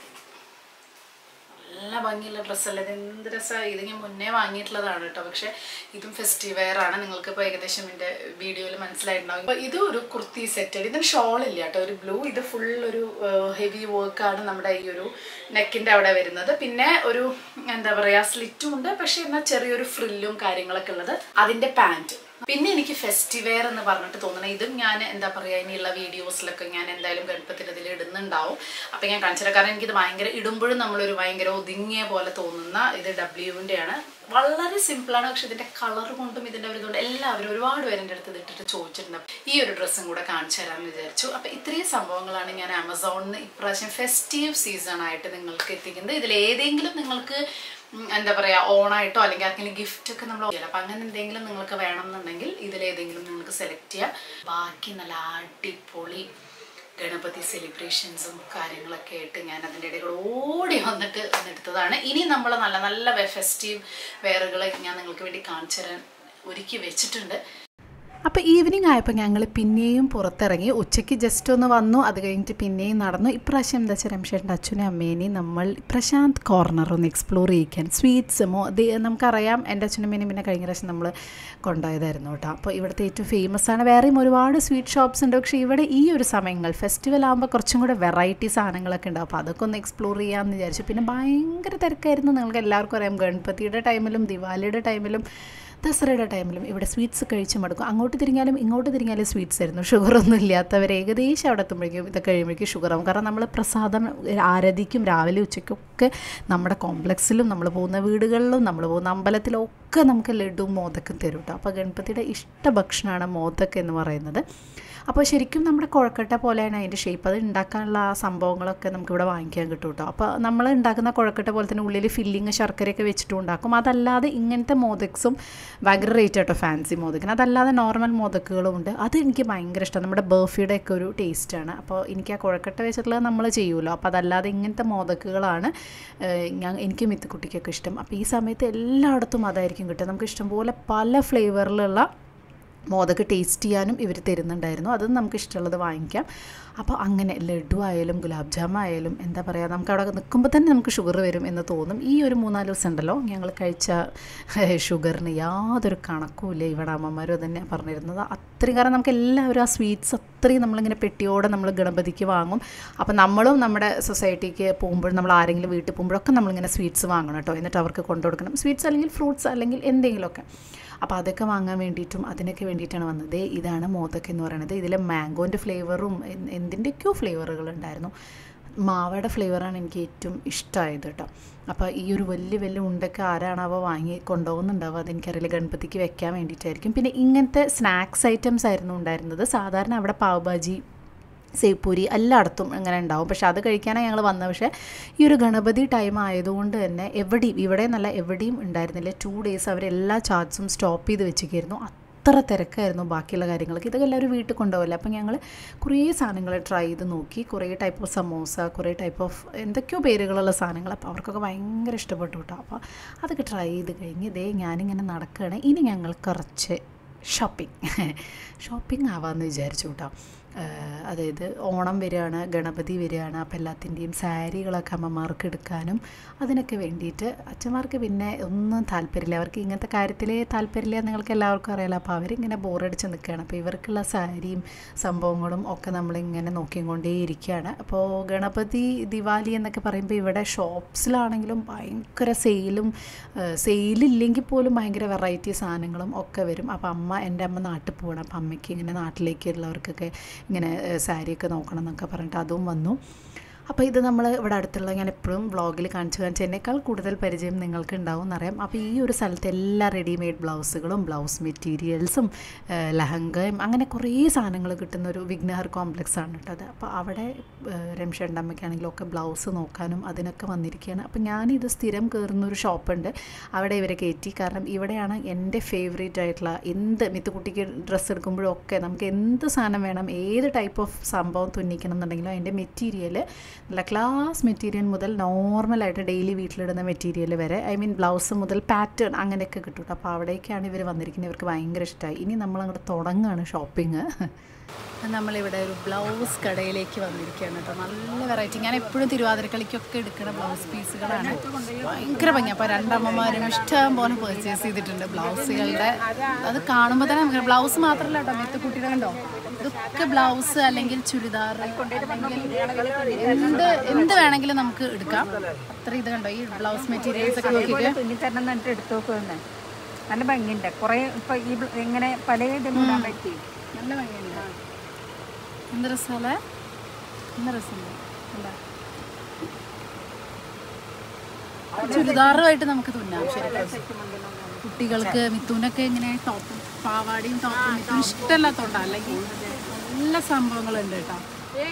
നല്ല ഭംഗിയുള്ള ഡ്രസ്സല്ലേ ഇത് എന്ത് രസമാണ് ഇത് ഞാൻ മുന്നേ വാങ്ങിയിട്ടുള്ളതാണ് കേട്ടോ പക്ഷേ ഇതും ഫെസ്റ്റീവ് വെയർ ആണ് നിങ്ങൾക്ക് ഇപ്പോൾ ഏകദേശം എൻ്റെ വീഡിയോയിൽ മനസ്സിലായിട്ടുണ്ടാവും അപ്പോൾ ഇത് ഒരു കുർത്തി സെറ്റ് ഇതിന് ഷോൾ ഇല്ല കേട്ടോ ഒരു ബ്ലൂ ഇത് ഫുൾ ഒരു ഹെവി വർക്കാണ് നമ്മുടെ ഈ ഒരു നെക്കിൻ്റെ അവിടെ വരുന്നത് പിന്നെ ഒരു എന്താ പറയുക സ്ലിറ്റും ഉണ്ട് പക്ഷേ എന്നാൽ ചെറിയൊരു ഫ്രില്ലും കാര്യങ്ങളൊക്കെ ഉള്ളത് അതിൻ്റെ പാൻറ്റ് പിന്നെ എനിക്ക് ഫെസ്റ്റിവെയർ എന്ന് പറഞ്ഞിട്ട് തോന്നണം ഇതും ഞാൻ എന്താ പറയുക ഇനിയുള്ള വീഡിയോസിലൊക്കെ ഞാൻ എന്തായാലും ഗണപതിൻ്റെ ഇതിൽ ഇടുന്നുണ്ടാവും അപ്പം ഞാൻ കാണിച്ചില്ല കാരണം എനിക്കിത് ഭയങ്കര ഇടുമ്പോഴും നമ്മളൊരു ഭയങ്കര ഒതുങ്ങിയ പോലെ തോന്നുന്ന ഇത് ഡബ്ല്യുവിൻ്റെ ആണ് വളരെ സിമ്പിളാണ് പക്ഷെ ഇതിൻ്റെ കളർ കൊണ്ടും ഇതിൻ്റെ ഒരു ഇതുകൊണ്ട് എല്ലാവരും ഒരുപാട് പേര് എൻ്റെ അടുത്ത് ഇതിട്ടിട്ട് ചോദിച്ചിട്ടുണ്ട് ഈ ഒരു ഡ്രസ്സും കൂടെ കാണിച്ചു തരാമെന്ന് വിചാരിച്ചു അപ്പം ഇത്രയും സംഭവങ്ങളാണ് ഞാൻ ആമസോണിൽ നിന്ന് ഇപ്രാവശ്യം ഫെസ്റ്റീവ് സീസൺ ആയിട്ട് നിങ്ങൾക്ക് എത്തിക്കുന്നത് ഇതിൽ ഏതെങ്കിലും നിങ്ങൾക്ക് ഉം, എന്താ പറയുക ഓണായിട്ടോ അല്ലെങ്കിൽ ആർക്കെങ്കിലും ഗിഫ്റ്റ് ഒക്കെ നമ്മൾ അപ്പം അങ്ങനെ എന്തെങ്കിലും നിങ്ങൾക്ക് വേണമെന്നുണ്ടെങ്കിൽ ഇതിലേതെങ്കിലും നിങ്ങൾക്ക് സെലക്ട് ചെയ്യാം ബാക്കി നല്ല അടിപൊളി ഗണപതി സെലിബ്രേഷൻസും കാര്യങ്ങളൊക്കെ ആയിട്ട് ഞാൻ അതിൻ്റെ ഇടയിൽ കൂടെ ഓടി വന്നിട്ട് എടുത്തതാണ് ഇനി നമ്മൾ നല്ല നല്ല ഫെസ്റ്റീവ് വെയറുകൾ ഞാൻ നിങ്ങൾക്ക് വേണ്ടി കാണിച്ചു തരാൻ ഒരുക്കി വെച്ചിട്ടുണ്ട് അപ്പോൾ ഈവനിങ് ആയപ്പോൾ ഞങ്ങൾ പിന്നെയും പുറത്തിറങ്ങി ഉച്ചയ്ക്ക് ജസ്റ്റ് ഒന്ന് വന്നു അത് കഴിഞ്ഞിട്ട് പിന്നെയും നടന്നു ഇപ്രാവശ്യം എന്താ വെച്ചാൽ രമേശേട്ടൻ്റെ അച്ഛനും അമ്മേനെയും നമ്മൾ പ്രശാന്ത് കോർണർ ഒന്ന് എക്സ്പ്ലോർ ചെയ്യിക്കാൻ സ്വീറ്റ്സുമോ അത് നമുക്കറിയാം എൻ്റെ അച്ഛനും അമ്മേനെയും പിന്നെ കഴിഞ്ഞ പ്രാവശ്യം നമ്മൾ കൊണ്ടുപോയതായിരുന്നു കേട്ടോ അപ്പോൾ ഇവിടുത്തെ ഏറ്റവും ഫേമസ് ആണ് വേറെയും ഒരുപാട് സ്വീറ്റ് ഷോപ്സ് ഉണ്ട് പക്ഷേ ഇവിടെ ഈ ഒരു സമയങ്ങൾ ഫെസ്റ്റിവൽ ആകുമ്പോൾ കുറച്ചും കൂടെ വെറൈറ്റി സാധനങ്ങളൊക്കെ ഉണ്ട് അപ്പോൾ അതൊക്കെ ഒന്ന് എക്സ്പ്ലോർ ചെയ്യാമെന്ന് വിചാരിച്ചു പിന്നെ ഭയങ്കര തിരക്കായിരുന്നു നിങ്ങൾക്ക് എല്ലാവർക്കും അറിയാം ഗണപതിയുടെ ടൈമിലും ദിവാലിയുടെ ടൈമിലും ദസറയുടെ ടൈമിലും ഇവിടെ സ്വീറ്റ്സ് കഴിച്ച് മടുക്കും അങ്ങോട്ട് തിരിഞ്ഞാലും ഇങ്ങോട്ട് തിരിഞ്ഞാലും സ്വീറ്റ്സ് ആയിരുന്നു ഷുഗറൊന്നും ഇല്ലാത്തവർ ഏകദേശം അവിടെ എത്തുമ്പോഴേക്കും ഇത് കഴിയുമ്പോഴേക്കും ഷുഗർ ആവും കാരണം നമ്മൾ പ്രസാദം ആരതിക്കും രാവിലെ ഉച്ചയ്ക്കൊക്കെ നമ്മുടെ കോംപ്ലക്സിലും നമ്മൾ പോകുന്ന വീടുകളിലും നമ്മൾ പോകുന്ന അമ്പലത്തിലും ഒക്കെ നമുക്ക് ലഡുവും മോദക്കും തരും കേട്ടോ അപ്പോൾ ഗണപതിയുടെ ഇഷ്ട ഭക്ഷണമാണ് മോദക്ക് എന്ന് പറയുന്നത് അപ്പോൾ ശരിക്കും നമ്മുടെ കുഴക്കട്ട പോലെയാണ് അതിൻ്റെ ഷേപ്പ് അത് ഉണ്ടാക്കാനുള്ള ആ സംഭവങ്ങളൊക്കെ നമുക്കിവിടെ വാങ്ങിക്കാൻ കിട്ടും കേട്ടോ അപ്പോൾ നമ്മൾ ഉണ്ടാക്കുന്ന കുഴക്കട്ട പോലെ തന്നെ ഉള്ളിൽ ഫില്ലിങ് ശർക്കരയൊക്കെ വെച്ചിട്ടും ഉണ്ടാക്കും അതല്ലാതെ ഇങ്ങനത്തെ മോദക്സും ഭയങ്കര റേറ്റ് കേട്ടോ ഫാൻസി മോദക്കിന് അതല്ലാതെ നോർമൽ മോദക്കുകളും ഉണ്ട് അത് എനിക്ക് ഭയങ്കര ഇഷ്ടം നമ്മുടെ ബർഫിയുടെ ഒക്കെ ഒരു ടേസ്റ്റാണ് അപ്പോൾ എനിക്ക് ആ കുഴക്കട്ട വെച്ചിട്ടുള്ളത് നമ്മൾ ചെയ്യുമല്ലോ അപ്പോൾ അതല്ലാതെ ഇങ്ങനത്തെ മോദക്കുകളാണ് ഏഹ്, ഞാൻ എനിക്ക് മിത്തുക്കുട്ടിക്കൊക്കെ ഇഷ്ടം അപ്പോൾ ഈ സമയത്ത് എല്ലായിടത്തും അതായിരിക്കും കിട്ടുക നമുക്ക് ഇഷ്ടംപോലെ പല ഫ്ലേവറിലുള്ള മോദക്ക് ടേസ്റ്റ് ചെയ്യാനും ഇവർ തരുന്നുണ്ടായിരുന്നു അത് നമുക്ക് ഇഷ്ടമുള്ളത് വാങ്ങിക്കാം അപ്പോൾ അങ്ങനെ ലഡു ആയാലും ഗുലാബ് ജാം ആയാലും എന്താ പറയുക നമുക്ക് അവിടെ നിൽക്കുമ്പോൾ തന്നെ നമുക്ക് ഷുഗർ വരും എന്ന് തോന്നും ഈ ഒരു മൂന്നാല് ദിവസം ഉണ്ടല്ലോ ഞങ്ങൾ കഴിച്ച ഷുഗറിന് യാതൊരു കണക്കുമില്ല ഇവിടെ അമ്മമാരും തന്നെ പറഞ്ഞിരുന്നത് അത്രയും കാരണം നമുക്ക് എല്ലാവരും ആ സ്വീറ്റ്സ് അത്രയും നമ്മളിങ്ങനെ പെട്ടിയോടെ നമ്മൾ ഗണപതിക്ക് വാങ്ങും അപ്പോൾ നമ്മളും നമ്മുടെ സൊസൈറ്റിക്ക് പോകുമ്പോൾ നമ്മൾ ആരെങ്കിലും വീട്ടിൽ പോകുമ്പോഴൊക്കെ നമ്മളിങ്ങനെ സ്വീറ്റ്സ് വാങ്ങണം കേട്ടോ എന്നിട്ട് അവർക്ക് കൊണ്ടു കൊടുക്കണം സ്വീറ്റ്സ് അല്ലെങ്കിൽ ഫ്രൂട്ട്സ് അല്ലെങ്കിൽ എന്തെങ്കിലുമൊക്കെ അപ്പോൾ അതൊക്കെ വാങ്ങാൻ വേണ്ടിയിട്ടും അതിനൊക്കെ വേണ്ടിയിട്ടാണ് വന്നത് ദേ ഇതാണ് മോദക്ക് എന്ന് പറയുന്നത് ഇതിൽ മാംഗോൻ്റെ ഫ്ലേവറും എന്തിൻ്റെയൊക്കെയോ ഫ്ലേവറുകൾ ഉണ്ടായിരുന്നു മാവയുടെ ഫ്ലേവറാണ് എനിക്ക് ഏറ്റവും ഇഷ്ടമായത് കേട്ടോ അപ്പോൾ ഈ ഒരു വലിയ വലിയ ഉണ്ടൊക്കെ ആരാണാവോ വാങ്ങി കൊണ്ടുപോകുന്നുണ്ടാവുക അതെനിക്കറിയില്ല ഗണപതിക്ക് വെക്കാൻ വേണ്ടിയിട്ടായിരിക്കും പിന്നെ ഇങ്ങനത്തെ സ്നാക്സ് ഐറ്റംസ് ആയിരുന്നു ഉണ്ടായിരുന്നത് സാധാരണ അവിടെ പാവ് ഭാജി സേപ്പൂരി എല്ലായിടത്തും അങ്ങനെ ഉണ്ടാവും പക്ഷെ അത് കഴിക്കാനാണ് ഞങ്ങൾ വന്നത് പക്ഷേ ഈ ഒരു ഗണപതി ടൈം ആയതുകൊണ്ട് തന്നെ എവിടെയും ഇവിടെ നല്ല എവിടെയും ഉണ്ടായിരുന്നില്ല ടു ഡേയ്സ് അവരെല്ലാ ചാർജും സ്റ്റോപ്പ് ചെയ്ത് വെച്ചിരിക്കുന്നു അത്ര തിരക്കായിരുന്നു ബാക്കിയുള്ള കാര്യങ്ങൾക്ക് ഇതൊക്കെ എല്ലാവരും വീട്ടിൽ കൊണ്ടുപോകില്ല അപ്പം ഞങ്ങൾ കുറേ സാധനങ്ങൾ ട്രൈ ചെയ്ത് നോക്കി കുറേ ടൈപ്പ് ഓഫ് സമോസ കുറേ ടൈപ്പ് ഓഫ് എന്തൊക്കെയോ പേരുകളുള്ള സാധനങ്ങൾ അപ്പോൾ അവർക്കൊക്കെ ഭയങ്കര ഇഷ്ടപ്പെട്ടു കേട്ടോ അപ്പോൾ അതൊക്കെ ട്രൈ ചെയ്ത് കഴിഞ്ഞ് ഇതേ ഞാനിങ്ങനെ നടക്കുകയാണ് ഇനി ഞങ്ങൾ കുറച്ച് ഷോപ്പിംഗ് ഷോപ്പിംഗ് ആവാമെന്ന് വിചാരിച്ചു കേട്ടോ ആഹ് അതായത് ഓണം വരികയാണ് ഗണപതി വരികയാണ് അപ്പോൾ എല്ലാത്തിൻ്റെയും സാരികളൊക്കെ അമ്മമാർക്ക് എടുക്കാനും അതിനൊക്കെ വേണ്ടിയിട്ട് അച്ഛന്മാർക്ക് പിന്നെ ഒന്നും താല്പര്യമില്ല അവർക്ക് ഇങ്ങനത്തെ കാര്യത്തിലേ താല്പര്യമില്ല എന്ന് നിങ്ങൾക്ക് എല്ലാവർക്കും അറിയാലോ അപ്പോൾ അവരിങ്ങനെ ബോറടിച്ച് നിൽക്കുകയാണ് അപ്പോൾ ഇവർക്കുള്ള സാരിയും സംഭവങ്ങളും ഒക്കെ നമ്മളിങ്ങനെ നോക്കിക്കൊണ്ടേ ഇരിക്കുകയാണ് അപ്പോൾ ഗണപതി ദിവാലി എന്നൊക്കെ പറയുമ്പോൾ ഇവിടെ ഷോപ്സിലാണെങ്കിലും ഭയങ്കര സെയിലും സെയിലില്ലെങ്കിൽ പോലും ഭയങ്കര വെറൈറ്റി സാധനങ്ങളും ഒക്കെ വരും അപ്പോൾ അമ്മ എൻ്റെ അമ്മ നാട്ടിൽ പോകണം അപ്പോൾ അമ്മയ്ക്ക് ഇങ്ങനെ നാട്ടിലേക്കുള്ളവർക്കൊക്കെ ഇങ്ങനെ ഏഹ്, സാരിയൊക്കെ നോക്കണം എന്നൊക്കെ പറഞ്ഞിട്ട് അതും വന്നു അപ്പോൾ ഇത് നമ്മൾ ഇവിടെ അടുത്തുള്ള ഞാൻ എപ്പോഴും വ്ളോഗിൽ കാണിച്ചു കാണിച്ച് എന്നേക്കാൾ കൂടുതൽ പരിചയം നിങ്ങൾക്ക് ഉണ്ടാവും എന്നറിയാം അപ്പോൾ ഈ ഒരു സ്ഥലത്ത് എല്ലാ റെഡിമെയ്ഡ് ബ്ലൗസുകളും ബ്ലൗസ് മെറ്റീരിയൽസും ഏഹ്, ലഹങ്കയും അങ്ങനെ കുറേ സാധനങ്ങൾ കിട്ടുന്ന ഒരു വിഘ്നഹർ കോംപ്ലക്സ് ആണ് കേട്ടോ അത് അപ്പോൾ അവിടെ രംഷൻ്റെ അമ്മയ്ക്കാണെങ്കിലും ഒക്കെ ബ്ലൗസ് നോക്കാനും അതിനൊക്കെ വന്നിരിക്കുകയാണ് അപ്പോൾ ഞാനിത് സ്ഥിരം കയറുന്ന ഒരു ഷോപ്പുണ്ട് അവിടെ ഇവരെ കയറ്റി കാരണം ഇവിടെയാണ് എൻ്റെ ഫേവറേറ്റ് ആയിട്ടുള്ള എന്ത് മിത്തുകുട്ടിക്ക് ഡ്രസ്സ് എടുക്കുമ്പോഴൊക്കെ നമുക്ക് എന്ത് സാധനം വേണം ഏത് ടൈപ്പ് ഓഫ് സംഭവം തുന്നിക്കണം എന്നുണ്ടെങ്കിലും അതിൻ്റെ മെറ്റീരിയൽ നല്ല ക്ലാസ് മെറ്റീരിയൽ മുതൽ നോർമലായിട്ട് ഡെയിലി വീട്ടിലിടുന്ന മെറ്റീരിയൽ വരെ ഐ മീൻ ബ്ലൗസ് മുതൽ പാറ്റേൺ അങ്ങനെയൊക്കെ കിട്ടും ട്ടോ. അപ്പോൾ അവിടേക്കാണ് ഇവർ വന്നിരിക്കുന്നത് ഇവർക്ക് ഭയങ്കര ഇഷ്ടമായി ഇനി നമ്മളങ്ങോട്ട് തുടങ്ങുകയാണ് ഷോപ്പിംഗ് നമ്മളിവിടെ ഒരു ബ്ലൗസ് കടയിലേക്ക് വന്നിരിക്കുകയാണ് കേട്ടോ നല്ല വെറൈറ്റി ഞാൻ എപ്പോഴും തിരുവാതിരക്കളിക്കൊക്കെ എടുക്കുന്ന ബ്ലൗസ് പീസുകളാണ് ഭയങ്കര ഭംഗി അപ്പോൾ രണ്ടമ്മമാരും ഇഷ്ടം പോലെ പർച്ചേസ് ചെയ്തിട്ടുണ്ട് ബ്ലൗസുകളുടെ അത് കാണുമ്പോൾ തന്നെ നമുക്ക് ബ്ലൗസ് മാത്രമല്ല കേട്ടോ മെത്ത് കുട്ടിയുടെ കണ്ടോ ഇതൊക്കെ ബ്ലൗസ് അല്ലെങ്കിൽ ചുരിദാർ അല്ലെങ്കിൽ എന്ത് എന്ത് വേണമെങ്കിലും നമുക്ക് എടുക്കാം അത്ര ഇത് കണ്ടോ ഈ ബ്ലൗസ് മെറ്റീരിയൽസ് ഒക്കെ നോക്കിയിട്ട് തുന്നി തരണം എന്നിട്ട് എടുത്തു നോക്കുന്നെ നല്ല ഭംഗിയുണ്ട് കുറെ ഇപ്പൊ ഈ ബ്ല- ഇങ്ങനെ പല ഇതിലും ഇടാൻ പറ്റി നല്ല ഭംഗിയുണ്ട് എന്ത് രസമല്ലേ നല്ല രസമുണ്ട് എന്താ ചുരിദാറുമായിട്ട് നമുക്ക് തുന്നാം ശരിക്കും കുട്ടികൾക്ക് മിഥുനൊക്കെ ഇങ്ങനെ ടോപ്പും പാവാടിയും ടോപ്പും മിഥുന് ഇഷ്ടമല്ലാത്തോണ്ടാ അല്ലെങ്കിൽ നല്ല സംഭവങ്ങളുണ്ട് കേട്ടോ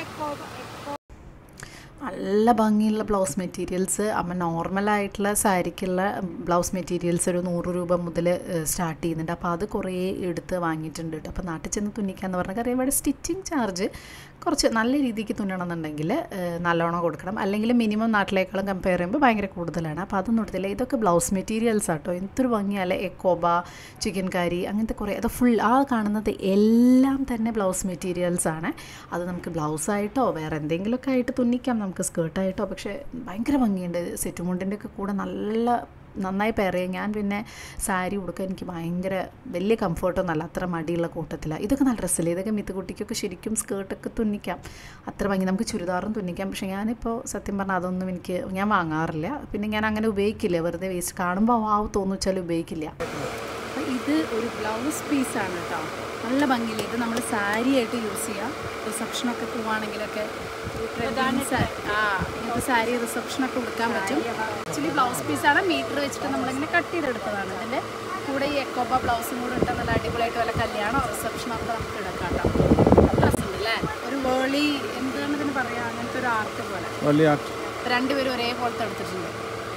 നല്ല ഭംഗിയുള്ള ബ്ലൗസ് മെറ്റീരിയൽസ് അമ്മ നോർമലായിട്ടുള്ള സാരിക്കുള്ള ബ്ലൗസ് മെറ്റീരിയൽസ് ഒരു നൂറ് രൂപ മുതൽ സ്റ്റാർട്ട് ചെയ്യുന്നുണ്ട് അപ്പോൾ അത് കുറേ എടുത്ത് വാങ്ങിയിട്ടുണ്ട് കേട്ടോ അപ്പോൾ നാട്ടിൽ ചെന്ന് തുന്നിക്കാന്ന് പറഞ്ഞാൽ കാര്യം ഇവിടെ സ്റ്റിച്ചിങ് ചാർജ് കുറച്ച് നല്ല രീതിക്ക് തുന്നണമെന്നുണ്ടെങ്കിൽ ഏഹ്, നല്ലോണം കൊടുക്കണം അല്ലെങ്കിൽ മിനിമം നാട്ടിലേക്കാളും കമ്പയർ ചെയ്യുമ്പോൾ ഭയങ്കര കൂടുതലാണ് അപ്പോൾ അതൊന്നും എടുത്തില്ല ഇതൊക്കെ ബ്ലൗസ് മെറ്റീരിയൽസ് ആട്ടോ എന്തൊരു ഭംഗിയല്ലേ എക്കോബ ചിക്കൻ കറി അങ്ങനത്തെ കുറേ അത് ഫുൾ ആ കാണുന്നത് എല്ലാം തന്നെ ബ്ലൗസ് മെറ്റീരിയൽസ് ആണ് അത് നമുക്ക് ബ്ലൗസായിട്ടോ വേറെ എന്തെങ്കിലുമൊക്കെ ആയിട്ട് തുന്നിക്കാം നമുക്ക് സ്കേർട്ടായിട്ടോ പക്ഷേ ഭയങ്കര ഭംഗിയുണ്ട് സെറ്റുമുണ്ടിൻ്റെ ഒക്കെ കൂടെ നല്ല നന്നായി പെയർ ചെയ്യും ഞാൻ പിന്നെ സാരി ഉടുക്കാൻ എനിക്ക് ഭയങ്കര വലിയ കംഫർട്ടൊന്നും അല്ല അത്ര മടിയുള്ള കൂട്ടത്തിലാണ് ഇതൊക്കെ നല്ല ഡ്രസ്സല്ലേ ഇതൊക്കെ മിത്തുകുട്ടിക്കൊക്കെ ശരിക്കും സ്കേർട്ടൊക്കെ തുന്നിക്കാം അത്ര ഭംഗി നമുക്ക് ചുരിദാറും തുന്നിക്കാം പക്ഷേ ഞാനിപ്പോൾ സത്യം പറഞ്ഞാൽ അതൊന്നും എനിക്ക് ഞാൻ വാങ്ങാറില്ല പിന്നെ ഞാൻ അങ്ങനെ ഉപയോഗിക്കില്ല വെറുതെ വേസ്റ്റ് കാണുമ്പോൾ വാവ് തോന്നുവെച്ചാൽ ഉപയോഗിക്കില്ല അപ്പോൾ ഇത് ഒരു ബ്ലൗസ് പീസാണ് കേട്ടോ നല്ല ഭംഗിയില്ല ഇത് നമ്മൾ സാരി ആയിട്ട് യൂസ് ചെയ്യാം റിസപ്ഷനൊക്കെ പോവുകയാണെങ്കിലൊക്കെ ആ ഇങ്ങനത്തെ സാരി റിസപ്ഷനൊക്കെ കൊടുക്കാൻ പറ്റും ആക്ച്വലി ബ്ലൗസ് പീസാണ് മീറ്റർ വെച്ചിട്ട് നമ്മളിങ്ങനെ കട്ട് ചെയ്തെടുത്തതാണ് ഇതിൻ്റെ കൂടെ ഈ എക്കോപ്പ ബ്ലൗസും കൂടെ ഇട്ടാൽ നല്ല അടിപൊളിയായിട്ട് വല്ല കല്യാണോ റിസപ്ഷനോ ഒക്കെ നമുക്ക് എടുക്കാം കേട്ടോ നല്ല അല്ലേ ഒരു വേളി എന്താണ് ഇതിന് പറയാ അങ്ങനത്തെ ഒരു ആർട്ട് പോലെ വലിയ രണ്ടുപേരും ഒരേപോലത്തെ എടുത്തിട്ടുണ്ട്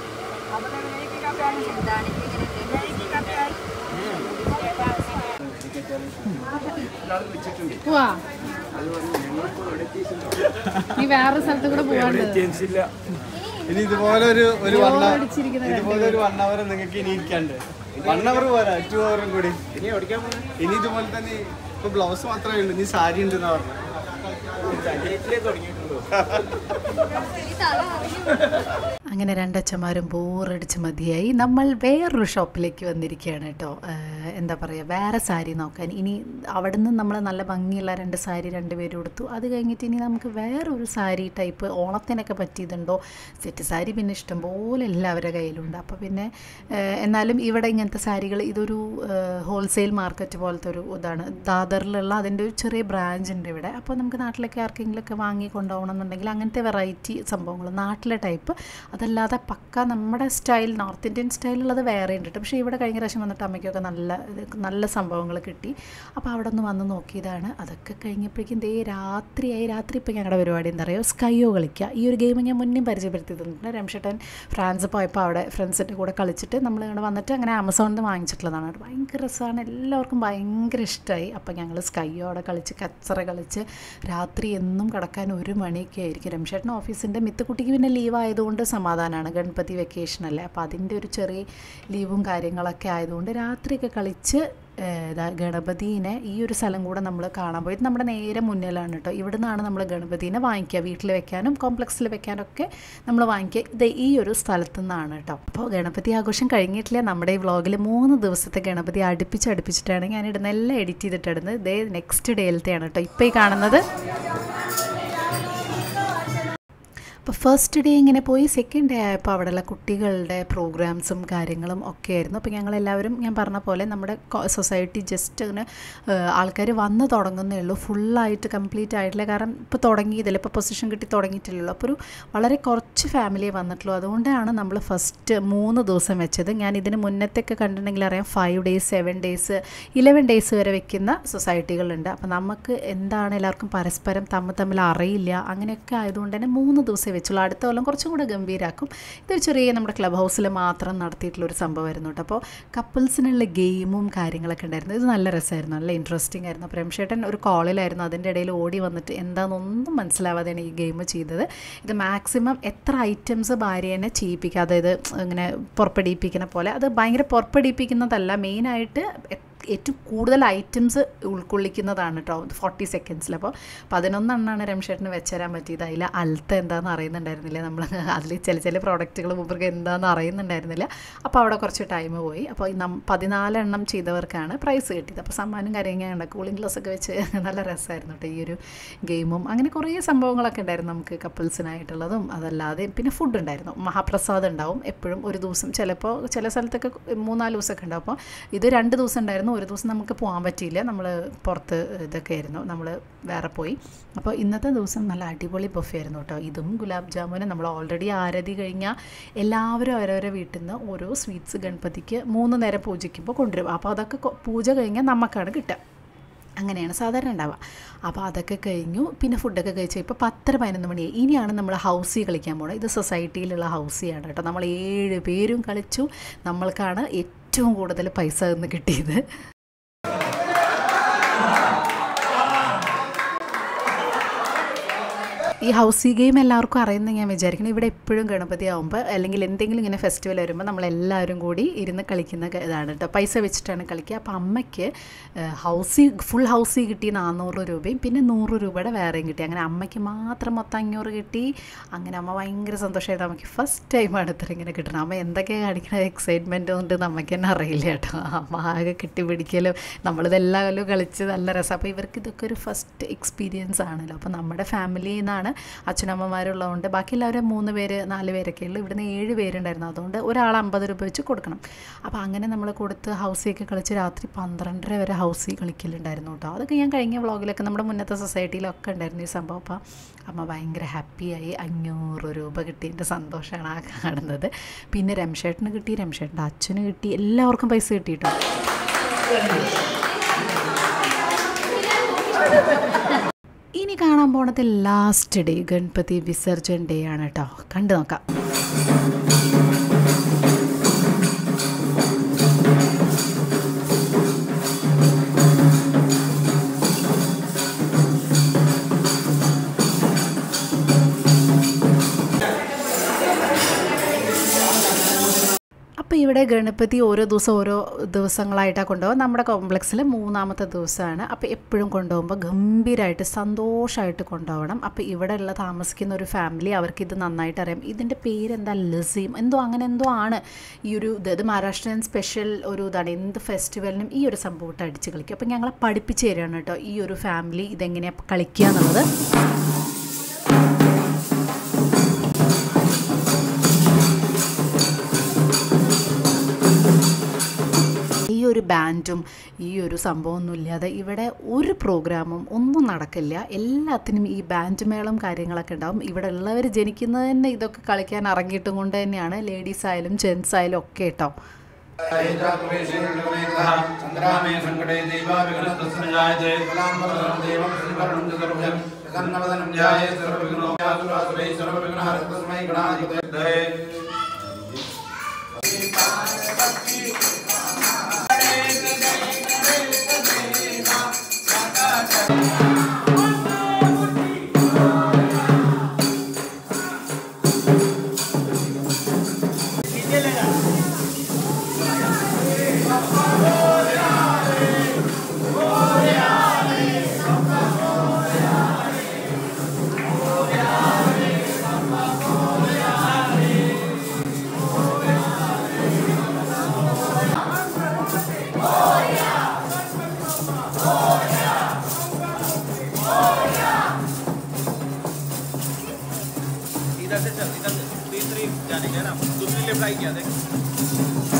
പോവാ നീ വേറെ സ്ഥലത്ത് കൂടെ പോവാണ്ട് ഇനി ഇതുപോലെ ഒരു ഒരു വൺ അടിച്ചിരിക്കുന്ന ഇതുപോലെ ഒരു വൺ അവർ നിങ്ങൾക്ക് ഇനി ഇരിക്കാണ്ട് വൺ അവർ പോരാ ടു അവറും കൂടി ഇനി ഇതുപോലെ തന്നെ ഇപ്പൊ ബ്ലൗസ് മാത്രമേ ഉള്ളൂ ഇനി സാരി ഉണ്ടെന്നാ പറഞ്ഞു അങ്ങനെ രണ്ടച്ഛന്മാരും ബോറടിച്ച് മതിയായി നമ്മൾ വേറൊരു ഷോപ്പിലേക്ക് വന്നിരിക്കുകയാണ് കേട്ടോ ഏഹ് എന്താ പറയുക വേറെ സാരി നോക്കാൻ ഇനി അവിടെ നിന്ന് നമ്മൾ നല്ല ഭംഗിയുള്ള രണ്ട് സാരി രണ്ടുപേരും എടുത്തു അത് കഴിഞ്ഞിട്ട് ഇനി നമുക്ക് വേറൊരു സാരി ടൈപ്പ് ഓണത്തിനൊക്കെ പറ്റിയതുണ്ടോ സെറ്റ് സാരി പിന്നെ ഇഷ്ടംപോലെ എല്ലാവരുടെ കയ്യിലുണ്ട് അപ്പോൾ പിന്നെ ഏഹ് എന്നാലും ഇവിടെ ഇങ്ങനത്തെ സാരികൾ ഇതൊരു ഹോൾസെയിൽ മാർക്കറ്റ് പോലത്തെ ഒരു ഇതാണ് ദാദറിലുള്ള അതിൻ്റെ ഒരു ചെറിയ ബ്രാഞ്ച് ഉണ്ട് ഇവിടെ അപ്പോൾ നമുക്ക് നാട്ടിലൊക്കെ ആർക്കെങ്കിലുമൊക്കെ വാങ്ങി കൊണ്ടുപോകണം എന്നുണ്ടെങ്കിൽ അങ്ങനത്തെ വെറൈറ്റി സംഭവങ്ങൾ നാട്ടിലെ ടൈപ്പ് അതല്ലാതെ പക്ക നമ്മുടെ സ്റ്റൈൽ നോർത്ത് ഇന്ത്യൻ സ്റ്റൈലുള്ളത് വേറെ ഉണ്ട് കേട്ടോ പക്ഷേ ഇവിടെ കഴിഞ്ഞ പ്രാവശ്യം വന്നിട്ട് അമ്മയ്ക്കൊക്കെ നല്ല ഇത് നല്ല സംഭവങ്ങൾ കിട്ടി അപ്പോൾ അവിടെ ഒന്ന് വന്ന് നോക്കിയതാണ് അതൊക്കെ കഴിഞ്ഞപ്പോഴേക്കും ദേ രാത്രിയായി രാത്രി ഇപ്പോൾ ഞങ്ങളുടെ പരിപാടി എന്താ പറയുക സ്കൈയോ കളിക്കുക ഈ ഒരു ഗെയിം ഞാൻ മുന്നേ പരിചയപ്പെടുത്തി തന്നിട്ടുണ്ട് രംഷട്ടൻ ഫ്രാൻസ് പോയപ്പോൾ അവിടെ ഫ്രണ്ട്സിൻ്റെ കൂടെ കളിച്ചിട്ട് നമ്മൾ ഇവിടെ വന്നിട്ട് അങ്ങനെ ആമസോണിൽ നിന്ന് വാങ്ങിച്ചിട്ടുള്ളതാണ് അത് ഭയങ്കര രസമാണ് എല്ലാവർക്കും ഭയങ്കര ഇഷ്ടമായി അപ്പോൾ ഞങ്ങൾ സ്കൈയോ അവിടെ കളിച്ച് കച്ചറ കളിച്ച് രാത്രി എന്നും കിടക്കാൻ ഒരു മണിയൊക്കെ ആയിരിക്കും രംഷേട്ടൻ ഓഫീസിൻ്റെ മിത്തുക്കുട്ടിക്ക് പിന്നെ ലീവ് ആയതുകൊണ്ട് സമാധാനമാണ് ഗണപതി വെക്കേഷൻ അല്ലേ അപ്പോൾ അതിൻ്റെ ഒരു ചെറിയ ലീവും കാര്യങ്ങളൊക്കെ ആയതുകൊണ്ട് രാത്രിയൊക്കെ കളിച്ച് ഏഹ്, ദാ ഗണപതിനെ ഈ ഒരു സ്ഥലം കൂടെ നമ്മൾ കാണാൻ പോയത് നമ്മുടെ നേരെ മുന്നിലാണ് കേട്ടോ ഇവിടെ നിന്നാണ് നമ്മൾ ഗണപതിനെ വാങ്ങിക്കുക വീട്ടിൽ വെക്കാനും കോംപ്ലക്സിൽ വെക്കാനൊക്കെ നമ്മൾ വാങ്ങിക്കുക ഇത് ഈ ഒരു സ്ഥലത്തു നിന്നാണ് കേട്ടോ അപ്പോൾ ഗണപതി ആഘോഷം കഴിഞ്ഞിട്ടില്ല നമ്മുടെ ഈ വ്ളോഗിൽ മൂന്ന് ദിവസത്തെ ഗണപതി അടുപ്പിച്ച് അടുപ്പിച്ചിട്ടാണ് ഞാൻ ഇടുന്ന എല്ലാം എഡിറ്റ് ചെയ്തിട്ടിടുന്നത് ഇതേ നെക്സ്റ്റ് ഡേയിലത്തെയാണ് കേട്ടോ ഇപ്പോൾ ഈ കാണുന്നത് അപ്പോൾ ഫസ്റ്റ് ഡേ ഇങ്ങനെ പോയി സെക്കൻഡ് ഡേ ആയപ്പോൾ അവിടെയുള്ള കുട്ടികളുടെ പ്രോഗ്രാംസും കാര്യങ്ങളും ഒക്കെ ആയിരുന്നു അപ്പോൾ ഞങ്ങളെല്ലാവരും ഞാൻ പറഞ്ഞ പോലെ നമ്മുടെ സൊസൈറ്റി ജസ്റ്റ് അങ്ങനെ ആൾക്കാർ വന്ന് തുടങ്ങുന്നേ ഉള്ളൂ ഫുള്ളായിട്ട് കംപ്ലീറ്റ് ആയിട്ടില്ല കാരണം ഇപ്പോൾ തുടങ്ങിയതില്ല ഇപ്പോൾ പൊസിഷൻ കിട്ടി തുടങ്ങിയിട്ടില്ലല്ലോ അപ്പോൾ ഒരു വളരെ കുറച്ച് ഫാമിലിയെ വന്നിട്ടുള്ളൂ അതുകൊണ്ടാണ് നമ്മൾ ഫസ്റ്റ് മൂന്ന് ദിവസം വെച്ചത് ഞാൻ ഇതിന് മുന്നത്തൊക്കെ കണ്ടിട്ടുണ്ടെങ്കിൽ അറിയാം five days seven days eleven days വരെ വെക്കുന്ന സൊസൈറ്റികളുണ്ട് അപ്പോൾ നമുക്ക് എന്താണ് എല്ലാവർക്കും പരസ്പരം തമ്മിൽ തമ്മിൽ അറിയില്ല അങ്ങനെയൊക്കെ ആയതുകൊണ്ട് തന്നെ മൂന്ന് ദിവസമേ വെച്ചുള്ളൂ അടുത്ത കൊല്ലം കുറച്ചും കൂടെ ഗംഭീരാക്കും ഇതൊരു ചെറിയ നമ്മുടെ ക്ലബ് ഹൗസിൽ മാത്രം നടത്തിയിട്ടുള്ള ഒരു സംഭവമായിരുന്നു കേട്ടോ അപ്പോൾ കപ്പിൾസിനുള്ള ഗെയിമും കാര്യങ്ങളൊക്കെ ഉണ്ടായിരുന്നു ഇത് നല്ല രസമായിരുന്നു നല്ല ഇൻട്രസ്റ്റിംഗ് ആയിരുന്നു അപ്പോൾ രംഷേട്ടൻ ഒരു കോളിലായിരുന്നു അതിൻ്റെ ഇടയിൽ ഓടി വന്നിട്ട് എന്താണെന്നൊന്നും മനസ്സിലാവാതെയാണ് ഈ ഗെയിം ചെയ്തത് ഇത് മാക്സിമം എത്ര ഐറ്റംസ് ഭാര്യേനെ ചെയ്യിപ്പിക്കുക അതായത് ഇങ്ങനെ പുറപ്പെടിപ്പിക്കുന്ന പോലെ അത് ഭയങ്കര പുറപ്പെടിപ്പിക്കുന്നതല്ല മെയിനായിട്ട് ഏറ്റവും കൂടുതൽ ഐറ്റംസ് ഉൾക്കൊള്ളിക്കുന്നതാണ് കേട്ടോ ഫോർട്ടി സെക്കൻഡ്സിൽ അപ്പോൾ പതിനൊന്നെണ്ണമാണ് രംഷേട്ടിന് വെച്ചുതരാൻ പറ്റിയത് അതിൽ അൽത്ത എന്താണെന്ന് അറിയുന്നുണ്ടായിരുന്നില്ല നമ്മൾ അതിൽ ചില ചില പ്രോഡക്റ്റുകൾ മുമ്പർക്ക് എന്താണെന്ന് അറിയുന്നുണ്ടായിരുന്നില്ല അപ്പോൾ അവിടെ കുറച്ച് ടൈം പോയി അപ്പോൾ ഈ നം പതിനാലെണ്ണം ചെയ്തവർക്കാണ് പ്രൈസ് കിട്ടിയത് അപ്പോൾ സമ്മാനം കാര്യങ്ങളുണ്ട് കൂളിംഗ് ഗ്ലാസ് ഒക്കെ വെച്ച് നല്ല രസമായിരുന്നു കേട്ടോ ഈ ഒരു ഗെയിമും അങ്ങനെ കുറേ സംഭവങ്ങളൊക്കെ ഉണ്ടായിരുന്നു നമുക്ക് കപ്പിൾസിനായിട്ടുള്ളതും അതല്ലാതെ പിന്നെ ഫുഡ് ഉണ്ടായിരുന്നു മഹാപ്രസാദം ഉണ്ടാവും എപ്പോഴും ഒരു ദിവസം ചിലപ്പോൾ ചില സ്ഥലത്തൊക്കെ മൂന്നാല് ദിവസമൊക്കെ ഉണ്ടാവും അപ്പോൾ ഇത് രണ്ട് ദിവസം ഉണ്ടായിരുന്നു ഒരു ദിവസം നമുക്ക് പോകാൻ പറ്റിയില്ല നമ്മൾ പുറത്ത് ഇതൊക്കെ ആയിരുന്നു നമ്മൾ വേറെ പോയി അപ്പോൾ ഇന്നത്തെ ദിവസം നല്ല അടിപൊളി ബൊഫെ ആയിരുന്നു കേട്ടോ ഇതും ഗുലാബ് ജാമുനും നമ്മൾ ഓൾറെഡി ആരതി കഴിഞ്ഞാൽ എല്ലാവരും അവരവരെ വീട്ടിൽ നിന്ന് ഓരോ സ്വീറ്റ്സ് ഗണപതിക്ക് മൂന്ന് നേരം പൂജിക്കുമ്പോൾ കൊണ്ടുവരും അപ്പോൾ അതൊക്കെ കൊ- പൂജ കഴിഞ്ഞാൽ നമുക്കാണ് കിട്ടുക അങ്ങനെയാണ് സാധാരണ ഉണ്ടാവുക അപ്പോൾ അതൊക്കെ കഴിഞ്ഞു പിന്നെ ഫുഡൊക്കെ കഴിച്ചു ഇപ്പോൾ പത്തര പതിനൊന്ന് മണിയായി ഇനിയാണ് നമ്മൾ ഹൗസി കളിക്കാൻ പോകുന്നത് ഇത് സൊസൈറ്റിയിലുള്ള ഹൗസിയാണ് കേട്ടോ നമ്മൾ ഏഴ് പേരും കളിച്ചു നമ്മൾക്കാണ് ഏറ്റവും കൂടുതൽ പൈസ നിന്ന് കിട്ടിയത് ഈ ഹൗസി ഗെയിം എല്ലാവർക്കും അറിയുന്ന ഞാൻ വിചാരിക്കുന്നു ഇവിടെ എപ്പോഴും ഗണപതി ആകുമ്പോൾ അല്ലെങ്കിൽ എന്തെങ്കിലും ഇങ്ങനെ ഫെസ്റ്റിവൽ വരുമ്പോൾ നമ്മളെല്ലാവരും കൂടി ഇരുന്ന് കളിക്കുന്ന ക- ഇതാണ് കേട്ടോ പൈസ വെച്ചിട്ടാണ് കളിക്കുക അപ്പോൾ അമ്മയ്ക്ക് ഏഹ്, ഹൗസി ഫുൾ ഹൗസി കിട്ടി നാനൂറ് രൂപയും പിന്നെ നൂറ് രൂപയുടെ വേറെയും കിട്ടി അങ്ങനെ അമ്മയ്ക്ക് മാത്രം മൊത്തം അഞ്ഞൂറ് കിട്ടി അങ്ങനെ അമ്മ ഭയങ്കര സന്തോഷമായിട്ട് അമ്മയ്ക്ക് ഫസ്റ്റ് ടൈമാണ് ഇത്ര ഇങ്ങനെ കിട്ടണം അമ്മ എന്തൊക്കെയാണ് കാണിക്കുന്ന എക്സൈറ്റ്മെൻറ്റ് കൊണ്ട് നമുക്ക് തന്നെ അറിയില്ല കേട്ടോ അമ്മ ആകെ കെട്ടിപ്പിടിക്കലും നമ്മളിതെല്ലാ കൊല്ലവും കളിച്ച് നല്ല രസം അപ്പോൾ ഇവർക്ക് ഇതൊക്കെ ഒരു ഫസ്റ്റ് എക്സ്പീരിയൻസ് ആണല്ലോ അപ്പോൾ നമ്മുടെ ഫാമിലിയിൽ നിന്നാണ് അച്ഛനമ്മമാരുള്ളതുകൊണ്ട് ബാക്കി എല്ലാവരും മൂന്ന് പേര് നാല് പേരൊക്കെ ഉള്ളൂ ഇവിടുന്ന് ഏഴ് പേരുണ്ടായിരുന്നു അതുകൊണ്ട് ഒരാൾ അമ്പത് രൂപ വെച്ച് കൊടുക്കണം അപ്പോൾ അങ്ങനെ നമ്മൾ കൊടുത്ത് ഹൗസിയൊക്കെ കളിച്ച് രാത്രി പന്ത്രണ്ടര വരെ ഹൗസി കളിക്കലുണ്ടായിരുന്നു കേട്ടോ അതൊക്കെ ഞാൻ കഴിഞ്ഞ വ്ളോഗിലൊക്കെ നമ്മുടെ മുന്നത്തെ സൊസൈറ്റിയിലൊക്കെ ഉണ്ടായിരുന്നു ഈ സംഭവം അപ്പോൾ അമ്മ ഭയങ്കര ഹാപ്പിയായി അഞ്ഞൂറ് രൂപ കിട്ടിയതിൻ്റെ സന്തോഷമാണ് ആ കാണുന്നത് പിന്നെ രംഷേട്ടന് കിട്ടി രംഷേട്ടൻ്റെ അച്ഛന് കിട്ടി എല്ലാവർക്കും പൈസ കിട്ടി കേട്ടോ ഇനി കാണാൻ പോണത് last day Ganapati Visarjan day ആണ് കേട്ടോ കണ്ടു നോക്കാം അപ്പോൾ ഇവിടെ ഗണപതി ഓരോ ദിവസം ഓരോ ദിവസങ്ങളായിട്ടാണ് കൊണ്ടുപോകുക നമ്മുടെ കോംപ്ലക്സിൽ മൂന്നാമത്തെ ദിവസമാണ് അപ്പോൾ എപ്പോഴും കൊണ്ടുപോകുമ്പോൾ ഗംഭീരമായിട്ട് സന്തോഷമായിട്ട് കൊണ്ടുപോകണം അപ്പോൾ ഇവിടെ ഉള്ള താമസിക്കുന്ന ഒരു ഫാമിലി അവർക്ക് ഇത് നന്നായിട്ട് അറിയാം ഇതിൻ്റെ പേരെന്താ ലസീം എന്തോ അങ്ങനെ എന്തോ ആണ് ഈ ഒരു ഇത് ഇത് മഹാരാഷ്ട്രൻ സ്പെഷ്യൽ ഒരു ഇതാണ് എന്ത് ഫെസ്റ്റിവലിനും ഈ ഒരു സംഭവമായിട്ട് അടിച്ച് കളിക്കും അപ്പോൾ ഞങ്ങളെ പഠിപ്പിച്ച് തരികയാണ് കേട്ടോ ഈ ഒരു ഫാമിലി ഇതെങ്ങനെയാണ് കളിക്കുക എന്നുള്ളത് ഈ ഒരു ബാൻഡും ഈ ഒരു സംഭവമൊന്നും ഇല്ലാതെ ഇവിടെ ഒരു പ്രോഗ്രാമും ഒന്നും നടക്കില്ല എല്ലാത്തിനും ഈ ബാൻഡ് മേളം കാര്യങ്ങളൊക്കെ ഉണ്ടാവും ഇവിടെ ഉള്ളവർ ജനിക്കുന്നത് തന്നെ ഇതൊക്കെ കളിക്കാൻ ഇറങ്ങിയിട്ടും കൊണ്ട് തന്നെയാണ് ലേഡീസ് ആയാലും ജെൻസ് ആയാലും ഒക്കെ കേട്ടോ ചന്ദ്രാമേ സങ്കടേ ദൈവാവിഘ്നസ്തസ്മജായതേ കലാംബരം ദേവം ശ്രീകരണം ചതുർഭുജം പ്രസന്നവദനം ധ്യായേ സർവവിഘ്നോപയാസുരേ സർവവിഘ്നഹരസ്മൈ ഗണാധിപതേ इधर से चल इधर से तीसरी जाने का ना दूसरी लेफ्ट आई क्या देख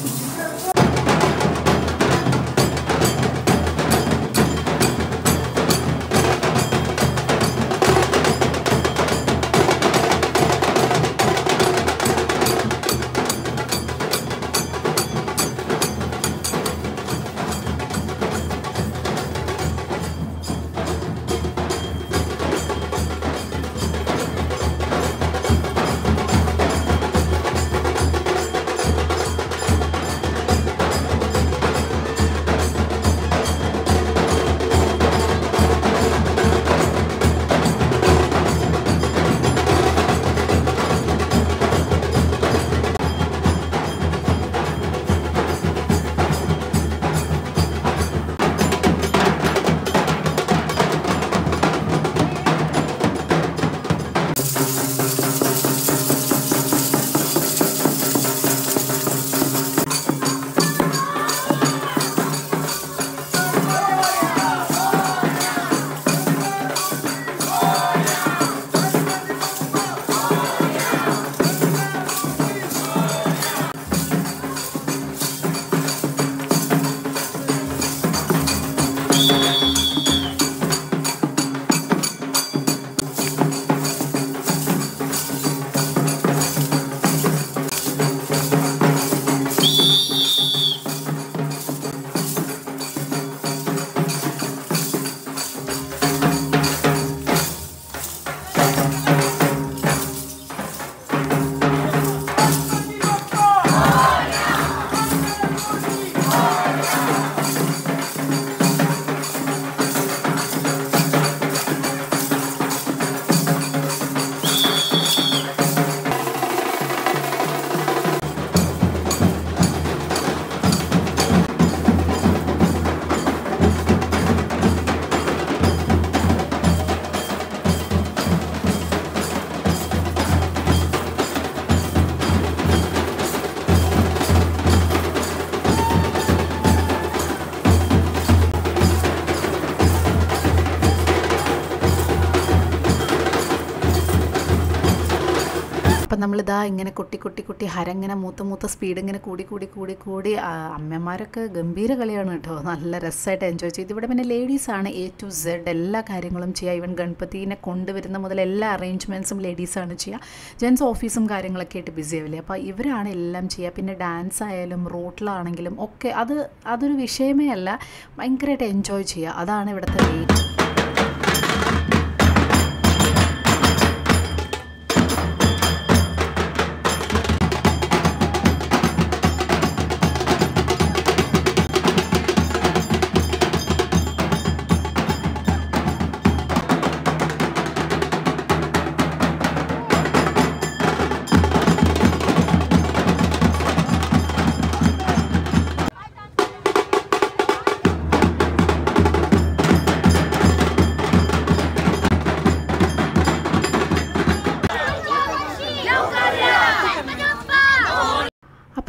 അപ്പം നമ്മളിതാ ഇങ്ങനെ കുട്ടി കുട്ടി കുട്ടി ഹരങ്ങനെ മൂത്ത മൂത്ത സ്പീഡ് ഇങ്ങനെ കൂടി കൂടി കൂടി കൂടി ആ, അമ്മമാരൊക്കെ ഗംഭീര കളിയാണ് കേട്ടോ നല്ല രസമായിട്ട് എൻജോയ് ചെയ്തു ഇവിടെ പിന്നെ ലേഡീസാണ് എ ടു സെഡ് എല്ലാ കാര്യങ്ങളും ചെയ്യുക ഈവൻ ഗണപതിനെ കൊണ്ടുവരുന്ന മുതൽ എല്ലാ അറേഞ്ച്മെൻറ്റ്സും ലേഡീസാണ് ചെയ്യുക ജെൻസ് ഓഫീസും കാര്യങ്ങളൊക്കെ ആയിട്ട് ബിസി ആവില്ലേ അപ്പോൾ ഇവരാണ് എല്ലാം ചെയ്യുക പിന്നെ ഡാൻസ് ആയാലും റോട്ടിലാണെങ്കിലും ഒക്കെ അത് അതൊരു വിഷയമേ അല്ല ഭയങ്കരമായിട്ട് എൻജോയ് ചെയ്യുക അതാണ് ഇവിടുത്തെ മെയിൻ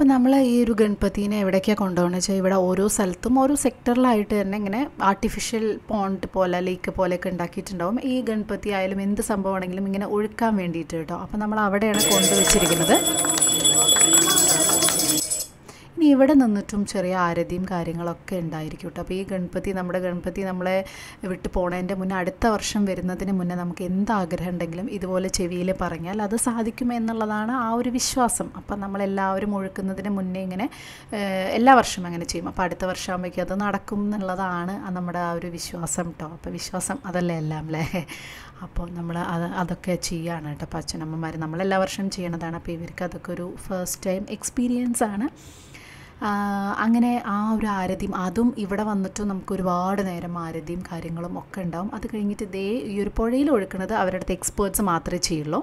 അപ്പം നമ്മൾ ഈ ഒരു ഗണപതിനെ എവിടേക്കാണ് കൊണ്ടുപോകണമെന്ന് വെച്ചാൽ ഇവിടെ ഓരോ സ്ഥലത്തും ഓരോ സെക്ടറിലായിട്ട് തന്നെ ഇങ്ങനെ ആർട്ടിഫിഷ്യൽ പോണ്ട് പോലെ ലേക്ക് പോലെയൊക്കെ ഉണ്ടാക്കിയിട്ടുണ്ടാവും ഈ ഗണപതി ആയാലും എന്ത് സംഭവമാണെങ്കിലും ഇങ്ങനെ ഒഴുക്കാൻ വേണ്ടിയിട്ട് കേട്ടോ അപ്പം നമ്മൾ അവിടെയാണ് കൊണ്ടുവച്ചിരിക്കുന്നത് ഇനി ഇവിടെ നിന്നിട്ടും ചെറിയ ആരതിയും കാര്യങ്ങളൊക്കെ ഉണ്ടായിരിക്കും കേട്ടോ അപ്പോൾ ഈ ഗണപതി നമ്മുടെ ഗണപതി നമ്മളെ വിട്ട് പോണതിൻ്റെ മുന്നേ അടുത്ത വർഷം വരുന്നതിന് മുന്നേ നമുക്ക് എന്ത് ആഗ്രഹം ഉണ്ടെങ്കിലും ഇതുപോലെ ചെവിയിൽ പറഞ്ഞാൽ അത് സാധിക്കും എന്നുള്ളതാണ് ആ ഒരു വിശ്വാസം അപ്പം നമ്മളെല്ലാവരും ഒഴുക്കുന്നതിന് മുന്നേ ഇങ്ങനെ ഏഹ്, എല്ലാ വർഷവും അങ്ങനെ ചെയ്യും അപ്പോൾ അടുത്ത വർഷം ആകുമ്പോഴേക്കും അത് നടക്കും എന്നുള്ളതാണ് ആ നമ്മുടെ ആ ഒരു വിശ്വാസം കേട്ടോ അപ്പോൾ വിശ്വാസം അതല്ലേ എല്ലാം അല്ലേ അപ്പോൾ നമ്മൾ അത് അതൊക്കെ ചെയ്യാണ് കേട്ടോ അപ്പോൾ അച്ഛനമ്മമാർ നമ്മളെല്ലാ വർഷവും ചെയ്യണതാണ് അപ്പോൾ ഇവർക്ക് അതൊക്കെ ഒരു ഫസ്റ്റ് ടൈം എക്സ്പീരിയൻസ് ആണ് ആ, അങ്ങനെ ആ ഒരു ആരതിയും അതും ഇവിടെ വന്നിട്ടും നമുക്ക് ഒരുപാട് നേരം ആരതിയും കാര്യങ്ങളും ഒക്കെ ഉണ്ടാവും അത് കഴിഞ്ഞിട്ട് ദേ ഈ ഒരു പുഴയിൽ ഒഴുക്കുന്നത് അവരുടെ അടുത്ത് എക്സ്പേർട്സ് മാത്രമേ ചെയ്യുള്ളൂ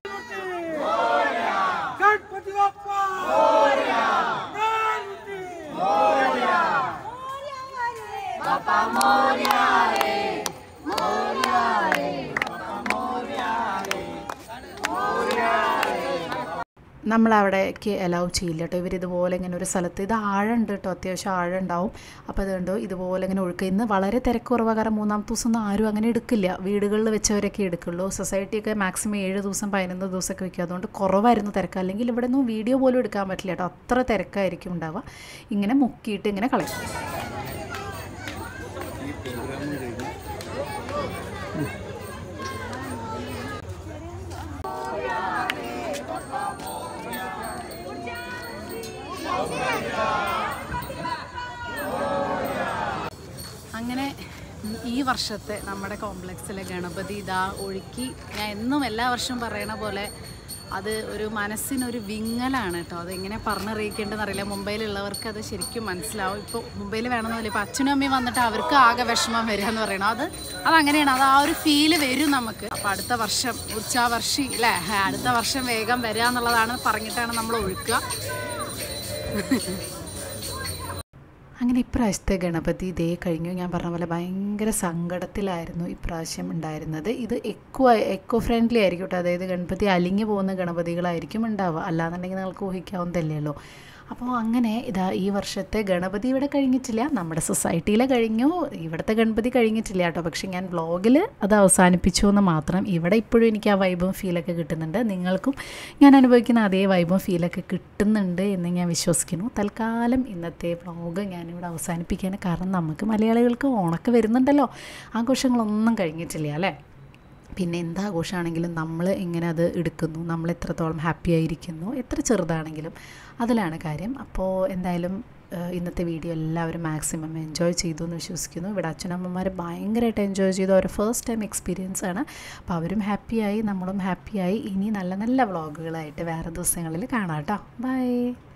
നമ്മളവിടേക്ക് അലൗ ചെയ്യില്ല കേട്ടോ ഇവർ ഇതുപോലെ ഇങ്ങനെ ഒരു സ്ഥലത്ത് ഇത് ആഴമുണ്ട് കേട്ടോ അത്യാവശ്യം ആഴം ഉണ്ടാവും അപ്പോൾ അതുകൊണ്ട് ഇതുപോലെ ഇങ്ങനെ ഒഴുക്കുക ഇന്ന് വളരെ തിരക്ക് കുറവാ കാരണം മൂന്നാമത്തെ ദിവസം ഒന്നും ആരും അങ്ങനെ എടുക്കില്ല വീടുകളിൽ വെച്ചവരൊക്കെ എടുക്കുള്ളൂ സൊസൈറ്റിയൊക്കെ മാക്സിമം ഏഴ് ദിവസം പതിനൊന്ന് ദിവസമൊക്കെ വെക്കും അതുകൊണ്ട് കുറവായിരുന്നു തിരക്ക് അല്ലെങ്കിൽ ഇവിടെ ഒന്നും വീഡിയോ പോലും എടുക്കാൻ പറ്റില്ല കേട്ടോ അത്ര തിരക്കായിരിക്കും ഉണ്ടാവുക ഇങ്ങനെ മുക്കിയിട്ട് ഇങ്ങനെ കളയും അങ്ങനെ ഈ വർഷത്തെ നമ്മുടെ കോംപ്ലക്സിലെ ഗണപതി ഇതാ ഒഴുക്കി ഞാൻ എന്നും എല്ലാ വർഷവും പറയണ പോലെ അത് ഒരു മനസ്സിനൊരു വിങ്ങലാണ് കേട്ടോ അതെങ്ങനെ പറഞ്ഞറിയിക്കേണ്ടതെന്ന് അറിയില്ല മുംബൈയിലുള്ളവർക്ക് അത് ശരിക്കും മനസ്സിലാവും ഇപ്പോൾ മുംബൈയിൽ വേണമെന്നില്ല ഇപ്പോൾ അച്ഛനും അമ്മയും വന്നിട്ട് അവർക്ക് ആകെ വിഷമം വരിക എന്ന് പറയണം അത് അതങ്ങനെയാണ് അത് ആ ഒരു ഫീല് വരും നമുക്ക് അപ്പോൾ അടുത്ത വർഷം ഉച്ചാവർഷി അല്ലേ അടുത്ത വർഷം വേഗം വരിക എന്നുള്ളതാണ് പറഞ്ഞിട്ടാണ് നമ്മൾ ഒഴുക്കുക അങ്ങനെ ഇപ്രാവശ്യത്തെ ഗണപതി ഇതേ കഴിഞ്ഞു ഞാൻ പറഞ്ഞ പോലെ ഭയങ്കര സങ്കടത്തിലായിരുന്നു ഇപ്രാവശ്യം ഉണ്ടായിരുന്നത് ഇത് എക്കോ എക്കോ ഫ്രണ്ട്ലി ആയിരിക്കും കേട്ടോ അതായത് ഗണപതി അലിഞ്ഞു പോകുന്ന ഗണപതികളായിരിക്കും ഉണ്ടാവുക അല്ലാന്നുണ്ടെങ്കിൽ നിങ്ങൾക്ക് ഊഹിക്കാവുന്നതല്ലേ ഉള്ളൂ അപ്പോൾ അങ്ങനെ ഇതാ ഈ വർഷത്തെ ഗണപതി ഇവിടെ കഴിഞ്ഞിട്ടില്ല നമ്മുടെ സൊസൈറ്റിയിലെ കഴിഞ്ഞു ഇവിടുത്തെ ഗണപതി കഴിഞ്ഞിട്ടില്ല കേട്ടോ പക്ഷേ ഞാൻ വ്ളോഗിൽ അത് അവസാനിപ്പിച്ചു എന്ന് മാത്രം ഇവിടെ ഇപ്പോഴും എനിക്ക് ആ വൈബും ഫീലൊക്കെ കിട്ടുന്നുണ്ട് നിങ്ങൾക്കും ഞാൻ അനുഭവിക്കുന്ന അതേ വൈബും ഫീലൊക്കെ കിട്ടുന്നുണ്ട് എന്ന് ഞാൻ വിശ്വസിക്കുന്നു തൽക്കാലം ഇന്നത്തെ വ്ളോഗ് ഞാനിവിടെ അവസാനിപ്പിക്കാൻ കാരണം നമുക്ക് മലയാളികൾക്ക് ഓണൊക്കെ വരുന്നുണ്ടല്ലോ ആഘോഷങ്ങളൊന്നും കഴിഞ്ഞിട്ടില്ല അല്ലേ പിന്നെ എന്ത് ആഘോഷമാണെങ്കിലും നമ്മൾ എങ്ങനെ അത് എടുക്കുന്നു നമ്മൾ എത്രത്തോളം ഹാപ്പി ആയിരിക്കുന്നു എത്ര ചെറുതാണെങ്കിലും അതിലാണ് കാര്യം അപ്പോൾ എന്തായാലും ഏഹ്, ഇന്നത്തെ വീഡിയോ എല്ലാവരും മാക്സിമം എൻജോയ് ചെയ്തു എന്ന് വിശ്വസിക്കുന്നു ഇവിടെ അച്ഛനമ്മമാർ ഭയങ്കരമായിട്ട് എൻജോയ് ചെയ്തു അവരുടെ ഫസ്റ്റ് ടൈം എക്സ്പീരിയൻസ് ആണ് അപ്പോൾ അവരും ഹാപ്പിയായി നമ്മളും ഹാപ്പിയായി ഇനി നല്ല നല്ല വ്ളോഗുകളായിട്ട് വേറെ ദിവസങ്ങളിൽ കാണാം കേട്ടോ ബൈ